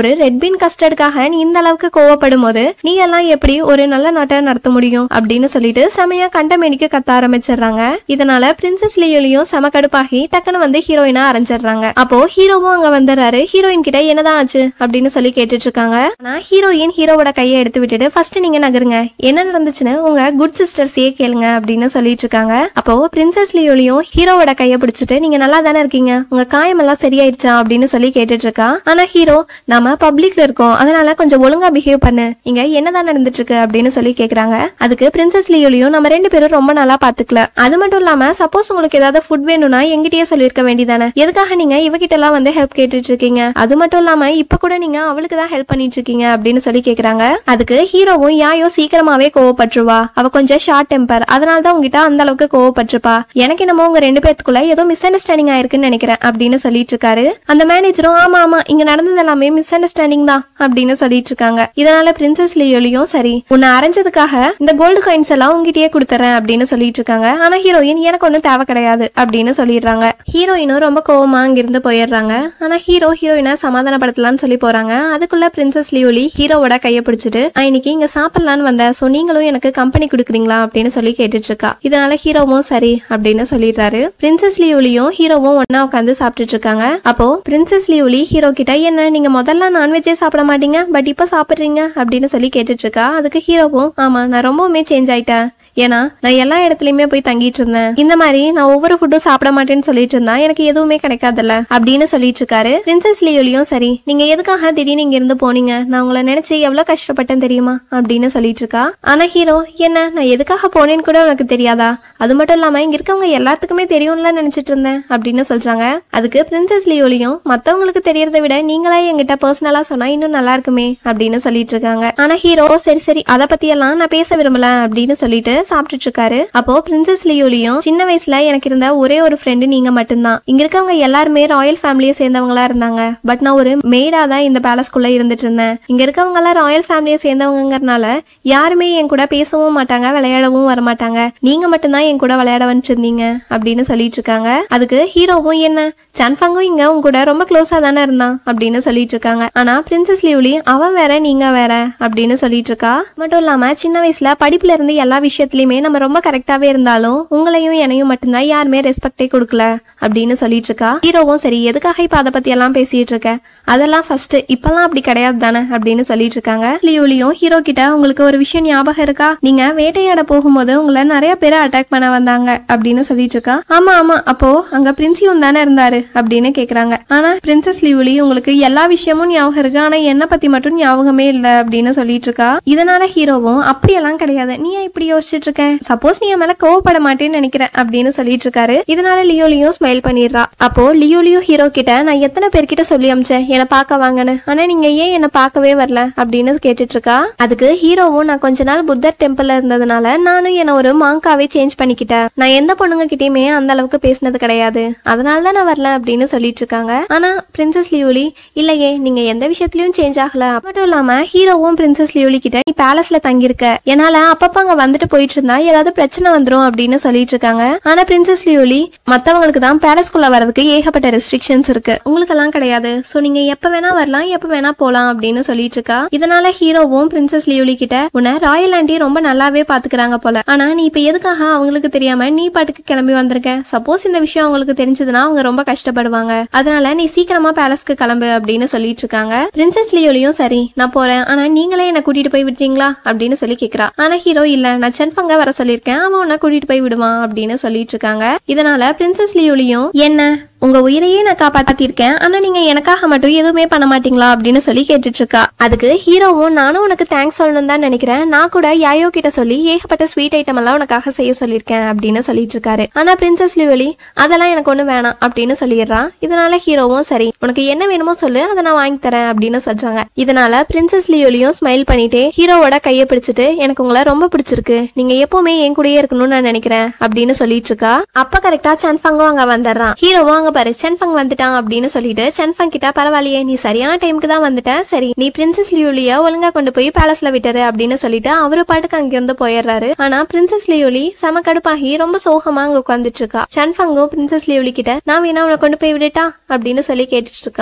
ஒரு ரெட் பீன் கஸ்டர்டுக்காக நீ இந்த அளவுக்கு கோவப்படும் போது நீ எல்லாம் எப்படி ஒரு நல்ல நாட்டை நடத்த முடியும் அப்படின்னு சொல்லிட்டு செமையா கண்டமேனிக்கு கத்த ஆரம்பிச்சிடுறாங்க இதனால பிரின்சஸ் லியோலியும் செம கடுப்பாகி டக்குன்னு வந்து ஹீரோயினா அரைஞ்சிடுறாங்க அப்போ ஹீரோவும் அங்க வந்துடுறாரு ஹீரோயின் கிட்ட என்னதான் ஆச்சு அப்படின்னு சொல்லி கேட்டுட்டு இருக்காங்க ஆனா ஹீரோயின் ஹீரோவோட கையை எடுத்து விட்டுட்டு ஃபர்ஸ்ட் நீங்க நகருங்க என்ன நடந்துச்சுன்னு உங்க குட் சிஸ்டர்ஸையே கேளுங்க அப்படின்னு சொல்லிட்டு இருக்காங்க அப்போ பிரின்சஸ் லியோலியும் ஹீரோவோட கையை பிடிச்சிட்டு நீங்க நல்லா தானே இருக்கீங்க உங்க காயமெல்லாம் சரியாயிடுச்சா அப்படின்னு சொல்லி கேட்டுட்டு இருக்கா ஆனா ஹீரோ நாம பப்ளிக்ல இருக்கோம் அதனால கொஞ்சம் ஒழுங்கா பிஹேவ் பண்ணு இங்க என்னதான் நடந்துட்டு இருக்கு அப்படின்னு சொல்லி கேக்குறாங்க அதுக்கு பிரின்சஸ் லியோலியும் நம்ம ரெண்டு பேரும் ரொம்ப நாளா பாத்துக்கல அது மட்டும் இல்லாம சப்போஸ் உங்களுக்கு ஏதாவது ஃபுட் வேணும்னா எங்கிட்டயே சொல்லிருக்க வேண்டியதானே எதுக்காக நீங்க இவகிட்ட எல்லாம் வந்து ஹெல்ப் கேட்டுட்டு இருக்கீங்க அது மட்டும் இல்லாம இப்ப கூட நீங்க அவளுக்கு தான் ஹெல்ப் பண்ணிட்டு இருக்கீங்க அப்படின்னு சொல்லி கேக்குறாங்க அதுக்கு ஹீரோவும் யாயோ சீக்கிரமாவே கோவப்பட்டுருவா அவ கொஞ்சம் ஷார்ட் டெம்பர் அதனால தான் உங்ககிட்ட அந்த அளவுக்கு கோவப்பட்டிருப்பா எனக்கு என்னமோ உங்க ரெண்டு பேத்துக்குள்ள ஏதோ மிஸ் அண்டர்ஸ்டாண்டிங் ஆயிருக்குன்னு நினைக்கிறேன் அப்படின்னு சொல்லிட்டு இருக்காரு அந்த மேனேஜரும் ஆமா ஆமா இங்க நடந்தது எல்லாமே மிஸ் அண்டர்ஸ்டாண்டிங் தான் அப்படின்னு சொல்லிட்டு இருக்காங்க இதனால பிரின்சஸ் லியோலியும் சரி உன்னை அரைஞ்சதுக்காக இந்த கோல்டு காயின்ஸ் எல்லாம் உங்ககிட்டயே கொடுத்துறேன் அப்படின்னு சொல்லிட்டு இருக்காங்க ஆனா ஹீரோயின் எனக்கு ஒன்றும் தேவை கிடையாது அப்படின்னு சொல்லிடுறாங்க ஹீரோயினும் ரொம்ப கோவமா அங்கிருந்து போயிடுறாங்க ஆனா ஹீரோ ஹீரோயினை சமாதானப்படுத்தலாம்னு சொல்லி போறாங்க அதுக்குள்ள பிரின்சஸ் லியோலி ஹீரோவோட கையை பிடிச்சிட்டு "நான் இன்னைக்கு இங்க சாப்பிடலான்னு வந்தேன் சோ நீங்களும் எனக்கு கம்பெனி கொடுக்குறீங்களா அப்படின்னு சொல்லி கேட்டுட்டு இருக்கா இதனால ஹீரோவும் சரி அப்படின்னு சொல்லிடுறாரு பிரின்சஸ் லியோலியும் ஹீரோவும் ஒன்னா உட்காந்து சாப்பிட்டுட்டு இருக்காங்க அப்போ பிரின்சஸ் லியோலி ஹீரோ கிட்ட என்ன நீங்க முதல்ல நான்வெஜ்ஜே சாப்பிட மாட்டீங்க பட் இப்ப சாப்பிடுறீங்க அப்படின்னு சொல்லி கேட்டுட்டு இருக்கா அதுக்கு ஹீரோவும் ஆமா நான் ரொம்பவுமே சேஞ்ச் ஆயிட்டேன் ஏன்னா நான் எல்லா இடத்துலயுமே போய் தங்கிட்டு இருந்தேன் இந்த மாதிரி நான் ஒவ்வொரு ஃபுட்டும் சாப்பிட மாட்டேன்னு சொல்லிட்டு இருந்தா எனக்கு எதுவுமே கிடைக்காதுல்ல அப்படின்னு சொல்லிட்டு இருக்காரு பிரின்சஸ் லியோலியும் சரி நீங்க எதுக்காக திடீர்னு இங்க இருந்து போனீங்க நான் உங்களை நினைச்சு எவ்வளவு கஷ்டப்பட்டேன் தெரியுமா அப்படின்னு சொல்லிட்டு இருக்கா ஆனா ஹீரோ என்ன நான் எதுக்காக போனேன்னு கூட உனக்கு தெரியாதா அது மட்டும் இல்லாம இங்க இருக்கவங்க எல்லாத்துக்குமே தெரியும்ல நினைச்சிட்டு இருந்தேன் அப்படின்னு சொல்றாங்க அதுக்கு பிரின்சஸ் லியோலியும் மத்தவங்களுக்கு தெரியறதை விட நீங்களா என்கிட்ட பர்சனலா சொன்னா இன்னும் நல்லா இருக்குமே அப்படின்னு சொல்லிட்டு இருக்காங்க ஆனா ஹீரோ சரி சரி அதை பத்தி எல்லாம் நான் பேச விரும்பல அப்படின்னு சொல்லிட்டு சாப்பிட்டுட்டு இருக்காரு அப்போ பிரின்சஸ் லியோலியும் சின்ன வயசுல எனக்கு இருந்த ஒரே ஒரு ஃப்ரெண்டு நீங்க மட்டும்தான் இங்க இருக்கவங்க எல்லாருமே ராயல் ஃபேமிலியை சேர்ந்தவங்களா இருந்தாங்க பட் நான் ஒரு மெய்டா தான் இந்த பேலஸ்குள்ள இருந்துட்டு இருந்தேன் இங்க இருக்கவங்க எல்லாம் ராயல் ஃபேமிலியை சேர்ந்தவங்கறனால யாருமே என் கூட பேசவும் மாட்டாங்க விளையாடவும் வர மாட்டாங்க நீங்க மட்டும்தான் என் கூட விளையாட வந்துட்டு இருந்தீங்க அப்படின்னு சொல்லிட்டு இருக்காங்க அதுக்கு ஹீரோவும் என்ன சன்ஃபங்கும் இங்க உங்க கூட ரொம்ப க்ளோஸா தானே இருந்தான் அப்படின்னு சொல்லிட்டு இருக்காங்க ஆனா பிரின்சஸ் லிவ்லி அவன் வேற நீங்க வேற அப்படின்னு சொல்லிட்டு இருக்கா மட்டும் இல்லாம சின்ன வயசுல படிப்புல இருந்து எல்லா விஷயத்துலயுமே நம்ம ரொம்ப கரெக்டாவே இருந்தாலும் உங்களையும் என்னையும் மட்டும்தான் யாருமே ரெஸ்பெக்டே கொடுக்கல அப்படின்னு சொல்லிட்டு இருக்கா ஹீரோவும் சரி எதுக்காக இப்ப அதை பத்தி எல்லாம் பேசிட்டு இருக்க அதெல்லாம் ஃபர்ஸ்ட் இப்பெல்லாம் அப்படி கிடையாது தானே அப்படின்னு சொல்லிட்டு இருக்காங்க லியோலியும் ஹீரோ கிட்ட உங்களுக்கு ஒரு விஷயம் ஞாபகம் இருக்கா நீங்க வேட்டையாட போகும்போது உங்களை நிறைய பேர் அட்டாக் பண்ண வந்தாங்க அப்படின்னு சொல்லிட்டு இருக்கா ஆமா ஆமா அப்போ அங்க பிரின்சியும் தானே இருந்தாரு அப்படின்னு கேக்குறாங்க ஆனா பிரின்சஸ் லியூலி உங்களுக்கு எல்லா விஷயமும் ஞாபகம் இருக்கு ஆனா என்ன பத்தி மட்டும் ஞாபகமே இல்ல அப்படின்னு சொல்லிட்டு இருக்கா இதனால ஹீரோவும் அப்படியெல்லாம் கிடையாது நீ ஏன் இப்படி யோசிச்சுட்டு இருக்க சப்போஸ் நீ என் மேல கோவப்பட மாட்டேன்னு நினைக்கிறேன் அப்படின்னு சொல்லிட்டு இருக்காரு இதனால லியோலியும் ஸ்மைல் பண்ணிடுறா அப்போ லியோலியும் ஹீரோ கிட்ட நான் எத்தனை பேர்கிட்ட சொல்லி அமிச்சேன் என்னை பார்க்க வாங்கன்னு ஆனா நீங்க ஏன் என்னை பார்க்கவே வரல அப்படின்னு கேட்டுட்டு இருக்கா அதுக்கு ஹீரோவும் நான் கொஞ்ச நாள் புத்தர் டெம்பிள்ல இருந்ததுனால நானும் என்ன ஒரு மாங்காவே சேஞ்ச் பண்ணிக்கிட்டேன் நான் எந்த பொண்ணுங்க கிட்டயுமே அந்த அளவுக்கு பேசினது கிடையாது அதனால தான் நான் வரல அப்படின்னு சொல்லிட்டு இருக்காங்க ஆனா பிரின்சஸ் லியோலி இல்லையே நீங்க எந்த விஷயத்துலயும் சேஞ்ச் ஆகல அது மட்டும் இல்லாம ஹீரோவும் பிரின்சஸ் லியோலி கிட்ட நீ பேலஸ்ல தங்கியிருக்க என்னால அப்பப்ப அங்க வந்துட்டு போயிட்டு இருந்தா ஏதாவது பிரச்சனை வந்துரும் அப்படின்னு சொல்லிட்டு இருக்காங்க ஆனா பிரின்சஸ் லியோலி மத்தவங்களுக்கு தான் பேலஸ்குள்ள வரதுக்கு ஏகப்பட்ட ரெஸ்ட்ரிக்ஷன்ஸ் இருக்கு உங்களுக்கெல்லாம் கிடையாது சோ நீங்க எப்ப வேணா வரலாம் எப்ப வேணா போலாம் அப்படின்னு சொல்லிட்டு இருக்கா இதனால ஹீரோவும் பிரின்சஸ் லியோலி கிட்ட உன்னை ராயல் ஆண்டி ரொம்ப நல்லாவே பாத்துக்கிறாங்க போல ஆனா நீ இப்ப எதுக்காக அவங்களுக்கு தெரியாம நீ பாட்டுக்கு கிளம்பி வந்திருக்க சப்போஸ் இந்த விஷயம் அவங்களுக்கு தெரிஞ்சதுன்னா அவங்க ரொம்ப கஷ்டப்படுவாங்க அதனால நீ சீக்கிரமா பேலஸ்க்கு கிளம்பு அப்படின்னு சொல்லிட்டு இருக்காங்க பிரின்சஸ் லியோலியும் சரி நான் போறேன் ஆனா நீங்களே என்ன கூட்டிட்டு போய் விட்டீங்களா அப்படின்னு சொல்லி கேக்குறா ஆனா ஹீரோ இல்ல நான் சென்பங்க வர சொல்லியிருக்கேன் அவன் உன்னை கூட்டிட்டு போய் விடுவான் அப்படின்னு சொல்லிட்டு இருக்காங்க இதனால பிரின்சஸ் லியோலியும் என்ன உங்க உயிரையே நான் காப்பாத்திருக்கேன் ஆனா நீங்க எனக்காக மட்டும் எதுவுமே பண்ண மாட்டீங்களா அப்படின்னு சொல்லி கேட்டுட்டு இருக்கா அதுக்கு ஹீரோவும் நானும் உனக்கு தேங்க்ஸ் சொல்லணும் தான் நினைக்கிறேன் நான் கூட யாயோ கிட்ட சொல்லி ஏகப்பட்ட ஸ்வீட் ஐட்டம் எல்லாம் உனக்காக செய்ய சொல்லியிருக்கேன் அப்படின்னு சொல்லிட்டு இருக்காரு ஆனா பிரின்சஸ் லிவலி அதெல்லாம் எனக்கு ஒண்ணு வேணாம் அப்படின்னு சொல்லிடுறான் இதனால ஹீரோவும் சரி உனக்கு என்ன வேணுமோ சொல்லு அதை நான் வாங்கி தரேன் அப்படின்னு சொல்றாங்க இதனால பிரின்சஸ் லியோலியும் ஸ்மைல் பண்ணிட்டே ஹீரோவோட கையை பிடிச்சிட்டு எனக்கு உங்களை ரொம்ப பிடிச்சிருக்கு நீங்க எப்பவுமே என் கூடயே இருக்கணும்னு நான் நினைக்கிறேன் அப்படின்னு சொல்லிட்டு இருக்கா அப்ப கரெக்டா சன்ஃபங்கும் அங்க வந்துடுறான் ஹீரோவும் அங்க பாரு சென்ஃபங் வந்துட்டான் அப்படின்னு சொல்லிட்டு சென்ஃபங் கிட்ட பரவாயில்லையே நீ சரியான டைமுக்கு தான் வந்துட்ட சரி நீ பிரின்சஸ் லியூலிய ஒழுங்கா கொண்டு போய் பேலஸ்ல விட்டுரு அப்படின்னு சொல்லிட்டு அவரு பாட்டுக்கு அங்கிருந்து போயிடுறாரு ஆனா பிரின்சஸ் லியூலி செம கடுப்பாகி ரொம்ப சோகமா அங்க உட்காந்துட்டு இருக்கா சென்ஃபங்கும் பிரின்சஸ் லியூலி கிட்ட நான் வேணா உன்னை கொண்டு போய் விடட்டா அப்படின்னு சொல்லி கேட்டுட்டு இருக்கான்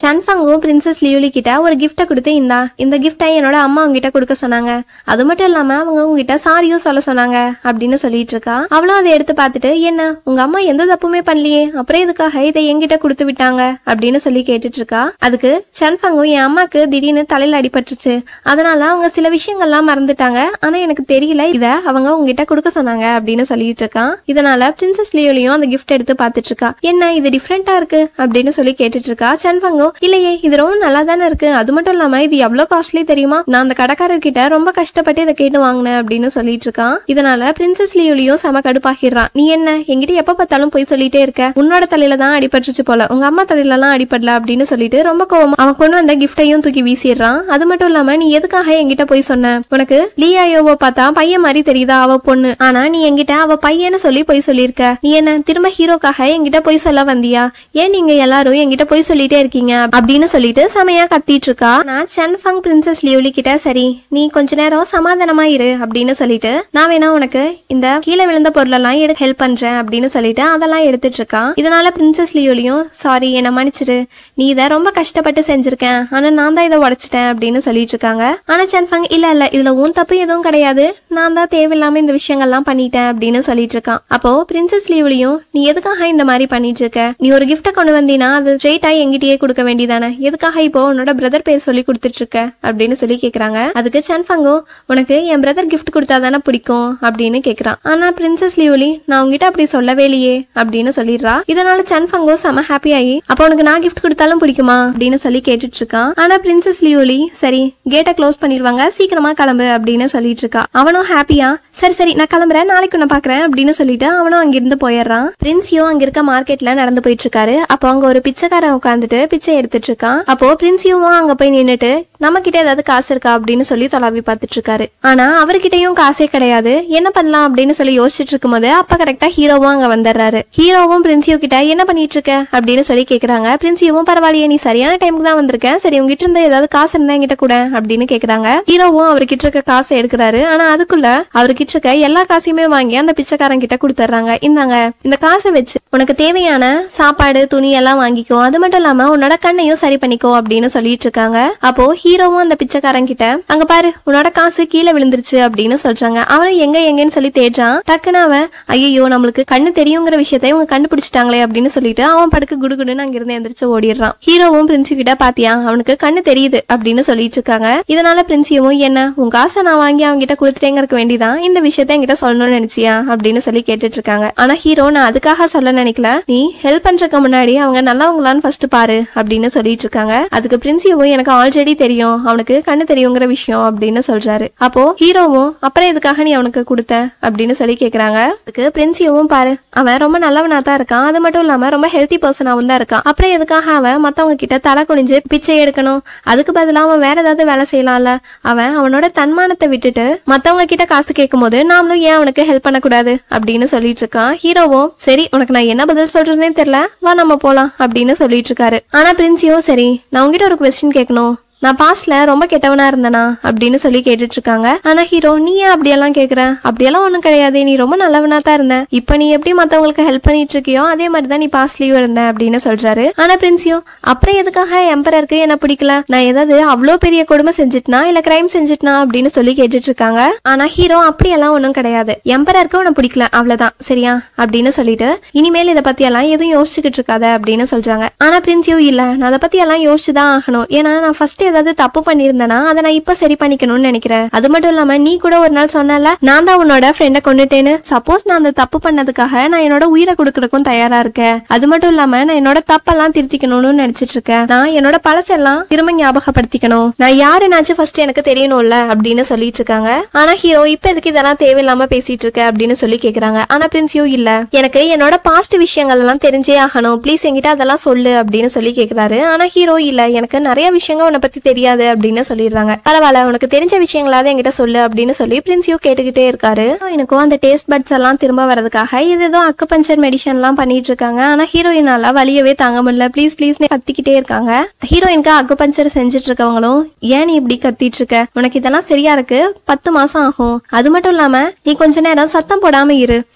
சன்ஃபங்கும் பிரின்சஸ் லியூலி கிட்ட ஒரு கிஃப்ட்டை கொடுத்து இந்தா இந்த கிஃப்ட்டை என்னோட அம்மா உங்ககிட்ட கொடுக்க சொன்னாங்க அது மட்டும் இல்லாம அவங்க உங்ககிட்ட சாரியும் சொல்ல சொன்னாங்க அப்படின்னு சொல்லிட்டு இருக்கா அவளும் அதை எடுத்து பார்த்துட்டு என்ன உங்க அம்மா எந்த தப்புமே பண்ணலையே அப்புறம் எதுக்காக இதை என்கிட்ட கொடுத்து விட்டாங்க அப்படின்னு சொல்லி கேட்டுட்டு இருக்கா அதுக்கு சன்ஃபங்கும் என் அம்மாக்கு திடீர்னு தலையில அடிபட்டுருச்சு அதனால அவங்க சில விஷயங்கள்லாம் மறந்துட்டாங்க ஆனா எனக்கு தெரியல இத அவங்க உங்ககிட்ட கொடுக்க சொன்னாங்க அப்படின்னு சொல்லிட்டு இருக்கான் இதனால பிரின்சஸ் லியோலியும் அந்த கிஃப்ட் எடுத்து பார்த்துட்டு இருக்கா என்ன இது டிஃப்ரெண்டா இருக்கு அப்படின்னு சொல்லி கேட்டுட்டு இருக்கா சன்ஃபங்கோ இல்லையே இது ரொம்ப நல்லா தானே இருக்கு அது மட்டும் இல்லாம இது எவ்வளவு காஸ்ட்லி தெரியுமா நான் அந்த கடைக்காரர்கிட்ட ரொம்ப கஷ்டப்பட்டு இதை கேட்டு வாங்கினேன் அப்படின்னு சொல்லிட்டு இருக்கான் இதனால பிரின்சஸ் லியோலியும் செம கடுப்பாகிறான் நீ என்ன என்கிட்ட எப்ப பார்த்தாலும் போய் சொல்லிட்டே இருக்க உன்னோட தலையில தான் அடிபட்டுருச்சு போல உங்க அம்மா தலையில எல்லாம் அடிபடல அப்படின்னு சொல்லிட்டு ரொம்ப கோவமா அவன் கொண்டு வந்த கிஃப்டையும் தூக்கி வீசிடுறான் அது மட்டும் இல்லாம நீ எதுக்காக என்கிட்ட போய் சொன்ன உனக்கு லியாயோவை பார்த்தா பையன் மாதிரி தெரியுதா அவ பொண்ணு ஆனா நீ என்கிட்ட அவ பையன்னு சொல்லி போய் சொல்லியிருக்க நீ என்ன திரும்ப ஹீரோக்காக என்கிட்ட போய் சொல்ல வந்தியா ஏன் நீங்க எல்லாரும் என்கிட்ட போய் சொல்லிட்டே இருக்கீங்க அப்படின்னு சொல்லிட்டு செமையா கத்திட்டு இருக்கா நான் சன்ஃபங் பிரின்சஸ் லியோலி கிட்ட சரி நீ கொஞ்ச நேரம் சமாதானமா இரு அப்படின்னு சொல்லிட்டு நான் வேணா உனக்கு இந்த கீழே விழுந்த பொருளெல்லாம் எடுக்க ஹெல்ப் பண்றேன் அப்படின்னு சொல்லிட்டு அதெல்லாம் எடுத்துட்டு இருக்கான் இதனால பிரின்சஸ் லியோலியும் சாரி என்னை மன்னிச்சிடு நீ இதை ரொம்ப கஷ்டப்பட்டு செஞ்சிருக்கேன் ஆனா நான் தான் இதை உடைச்சிட்டேன் அப்படின்னு சொல்லிட்டு இருக்காங்க ஆனா சன்ஃபங் இல்ல இல்ல இதுல உன் தப்பு எதுவும் கிடையாது நான் தான் தேவையில்லாம இந்த விஷயங்கள்லாம் பண்ணிட்டேன் அப்படின்னு சொல்லிட்டு இருக்கான் அப்போ பிரின்சஸ் லீவ்லயும் நீ எதுக்காக இந்த மாதிரி பண்ணிட்டு இருக்க நீ ஒரு கிஃப்ட்டை கொண்டு வந்தீனா அது ஸ்ட்ரெயிட்டா எங்கிட்டயே கொடுக்க வேண்டியதானே எதுக்காக இப்போ உன்னோட பிரதர் பேர் சொல்லி கொடுத்துட்டு இருக்க அப்படின்னு சொல்லி கேக்குறாங்க அதுக்கு சன்ஃபங்கோ உனக்கு என் பிரதர் கிஃப்ட் கொடுத்தா தானே பிடிக்கும் அப்படின்னு கேக்குறான் ஆனா பிரின்சஸ் லியோலி நான் உங்ககிட்ட அப்படி சொல்லவே இல்லையே அப்படின்னு சொல்லிடுறா இதனால சன்ஃபங்கோ செம ஹாப்பி ஆகி அப்போ உனக்கு நான் கிஃப்ட் கொடுத்தாலும் பிடிக்குமா அப்படின்னு சொல்லி கேட்டுட்டு இருக்கான் ஆனா பிரின்சஸ் லியோலி சரி கேட்டை க்ளோஸ் பண்ணிடுவாங்க சீக்கிரமா கிளம்பு அப்படின்னு சொல்லிட்டு இருக்கா அவனும் ஹாப்பியா சரி சரி நான் கிளம்புறேன் நாளைக்கு உன்னை பாக்குறேன் அப்படின்னு சொல்லிட்டு அவனும் அங்கிருந்து போயிடுறான் பிரின்சியும் அங்க இருக்க மார்க்கெட்ல நடந்து போயிட்டு இருக்காரு அப்போ அங்க ஒரு பிச்சைக்காரன் உட்காந்துட்டு பிச்சை எடுத்துட்டு இருக்கான் அப்போ பிரின்சியும் அங்க போய் நின்னுட்டு நம்ம கிட்ட ஏதாவது காசு இருக்கா அப்படின்னு சொல்லி தொலாவி பார்த்துட்டு இருக்காரு ஆனா அவர்கிட்டயும் காசே கிடையாது என்ன பண்ணலாம் அப்படின்னு சொல்லி யோசிச்சுட்டு இருக்கும்போது அப்ப கரெக்டா ஹீரோவும் அங்க வந்துடுறாரு ஹீரோவும் பிரின்சியோ கிட்ட என்ன பண்ணிட்டு இருக்க அப்படின்னு சொல்லி கேக்குறாங்க பிரின்சியோவும் பரவாயில்லையே நீ சரியான டைமுக்கு தான் வந்திருக்கேன் சரி உங்ககிட்ட இருந்த ஏதாவது காசு இருந்தா என்கிட்ட கூட அப்படின்னு கேக்குறாங்க ஹீரோவும் அவர்கிட்ட இருக்க காசை எடுக்கிறாரு ஆனா அதுக்குள்ள அவர்கிட்ட இருக்க எல்லா காசையுமே வாங்கி அந்த பிச்சைக்காரன் கிட்ட கொடுத்துட்றாங்க இந்தாங்க இந்த காசை வச்சு உனக்கு தேவையான சாப்பாடு துணி எல்லாம் வாங்கிக்கோ அது மட்டும் இல்லாம உன்னோட கண்ணையும் சரி பண்ணிக்கோ அப்படின்னு சொல்லிட்டு இருக்காங்க அப்போ ஹீரோவும் அந்த பிச்சைக்காரன் கிட்ட அங்க பாரு உன்னோட காசு கீழே விழுந்துருச்சு அப்படின்னு சொல்றாங்க அவன் எங்க எங்கன்னு சொல்லி தேடுறான் டக்குன்னு அவன் ஐயோ நம்மளுக்கு கண்ணு தெரியுங்கிற விஷயத்தை இவங்க கண்டுபிடிச்சிட்டாங்களே அப்படின்னு சொல்லிட்டு அவன் படுக்க குடுகுடுன்னு அங்கிருந்து எந்திரிச்சு ஓடிடுறான் ஹீரோவும் பிரின்சி கிட்ட பாத்தியா அவனுக்கு கண்ணு தெரியுது அப்படின்னு சொல்லிட்டு இருக்காங்க இதனால பிரின்சியவும் என்ன உன் காசை நான் வாங்கி அவங்க கிட்ட கொடுத்துட்டேங்கிறக்க வேண்டிதான் இந்த விஷயத்த என்கிட்ட சொல்லணும்னு நினைச்சியா அப்படின்னு சொல்லி கேட்டுட்டு இருக்காங்க ஆனா ஹீரோ நான் அதுக்காக சொல்ல நினைக்கல நீ ஹெல்ப் பண்றதுக்கு முன்னாடி அவங்க நல்லவங்களான்னு ஃபர்ஸ்ட் பாரு அப்படின்னு சொல்லிட்டு இருக்காங்க அதுக்கு பிரின்சியவும் எனக்கு ஆல்ரெடி தெரியும் அவனுக்கு கண்ணு தெரியுங்கிற விஷயம் அப்படின்னு சொல்றாரு அப்போ ஹீரோவும் அப்புறம் எதுக்காக நீ அவனுக்கு கொடுத்த அப்படின்னு சொல்லி கேக்குறாங்க அதுக்கு பிரின்சியவும் பாரு அவன் ரொம்ப நல்லவனா தான் இருக்கான் அது மட்டும் இல்லாம ரொம்ப ஹெல்த்தி பர்சனாவும் தான் இருக்கான் அப்புறம் எதுக்காக அவன் மத்தவங்க கிட்ட தலை குனிஞ்சு பிச்சை எடுக்கணும் அதுக்கு பதிலா அவன் வேற ஏதாவது வேலை செய்யலாம்ல அவன் அவனோட தன்மானத்தை விட்டுட்டு மத்தவங்க கிட்ட காசு கேட்கும் போது நாமளும் ஏன் அவனுக்கு ஹெல்ப் பண்ணக்கூடாது அப்படின்னு சொல்லிட்டு இருக்கான் ஹீரோவும் சரி உனக்கு நான் என்ன பதில் சொல்றதுனே தெரியல வா நம்ம போலாம் அப்படின்னு சொல்லிட்டு இருக்காரு ஆனா பிரின்சியும் சரி நான் உங்ககிட்ட ஒரு கொஸ்டின் கேட்கணும் நான் பாஸ்ட்ல ரொம்ப கெட்டவனா இருந்தனா அப்படின்னு சொல்லி கேட்டுட்டு இருக்காங்க ஆனா ஹீரோ நீ ஏன் அப்படியெல்லாம் கேக்குற அப்படியெல்லாம் ஒண்ணும் கிடையாது நீ ரொம்ப நல்லவனா தான் இருந்த இப்ப நீ எப்படி மத்தவங்களுக்கு ஹெல்ப் பண்ணிட்டு இருக்கியோ அதே மாதிரி தான் நீ பாஸ்ட்லயும் இருந்த அப்படின்னு சொல்றாரு ஆனா பிரின்சியும் அப்புறம் எதுக்காக எம்பரருக்கு என்ன பிடிக்கல நான் ஏதாவது அவ்வளோ பெரிய கொடுமை செஞ்சுட்டனா இல்ல கிரைம் செஞ்சுட்டனா அப்படின்னு சொல்லி கேட்டுட்டு இருக்காங்க ஆனா ஹீரோ அப்படியெல்லாம் ஒண்ணும் கிடையாது எம்பரருக்கு உன்னை பிடிக்கல அவ்வளவுதான் சரியா அப்படின்னு சொல்லிட்டு இனிமேல் இதை பத்தி எல்லாம் எதுவும் யோசிச்சுக்கிட்டு இருக்காத அப்படின்னு சொல்றாங்க ஆனா பிரின்சியும் இல்ல நான் அதை பத்தி எல்லாம் யோசிச்சுதான் ஆகணும் ஏன்னா நான் ஃபர்ஸ்ட் ஏதாவது தப்பு பண்ணியிருந்தேனா அதை நான் இப்ப சரி பண்ணிக்கணும்னு நினைக்கிறேன் அது மட்டும் இல்லாம நீ கூட ஒரு நாள் சொன்னல நான் தான் உன்னோட ஃப்ரெண்டை கொண்டுட்டேன்னு சப்போஸ் நான் அந்த தப்பு பண்ணதுக்காக நான் என்னோட உயிரை கொடுக்கறதுக்கும் தயாரா இருக்கேன் அது மட்டும் இல்லாம நான் என்னோட தப்பெல்லாம் திருத்திக்கணும்னு நினைச்சிட்டு இருக்கேன் நான் என்னோட பழசெல்லாம் திரும்ப ஞாபகப்படுத்திக்கணும் நான் யாருனாச்சும் ஃபர்ஸ்ட் எனக்கு தெரியணும்ல அப்படின்னு சொல்லிட்டு இருக்காங்க ஆனா ஹீரோ இப்ப எதுக்கு இதெல்லாம் தேவையில்லாம பேசிட்டு இருக்க அப்படின்னு சொல்லி கேக்குறாங்க ஆனா பிரின்சியோ இல்ல எனக்கு என்னோட பாஸ்ட் விஷயங்கள் எல்லாம் தெரிஞ்சே ஆகணும் ப்ளீஸ் என்கிட்ட அதெல்லாம் சொல்லு அப்படின்னு சொல்லி கேக்குறாரு ஆனா ஹீரோ இல்ல எனக்கு நிறைய விஷயங்கள் உன்னை பத்தி தெரியாது அப்படின்னு சொல்லிடுறாங்க பரவாயில்ல உனக்கு தெரிஞ்ச விஷயங்களாவது என்கிட்ட சொல்லு அப்படின்னு சொல்லி பிரின்சியோ கேட்டுக்கிட்டே இருக்காரு எனக்கும் அந்த டேஸ்ட் பட்ஸ் எல்லாம் திரும்ப வரதுக்காக இது ஏதோ அக்குபஞ்சர் மெடிசன் எல்லாம் பண்ணிட்டு இருக்காங்க ஆனா ஹீரோயினால வலியவே தாங்க முடியல ப்ளீஸ் ப்ளீஸ் கத்திக்கிட்டே இருக்காங்க ஹீரோயினுக்கு அக்குபஞ்சர் செஞ்சுட்டு இருக்கவங்களும் ஏன் நீ இப்படி கத்திட்டு இருக்க உனக்கு இதெல்லாம் சரியா இருக்கு பத்து மாசம் ஆகும் அது மட்டும் இல்லாம நீ கொஞ்ச நேரம் சத்தம் போடாம இரு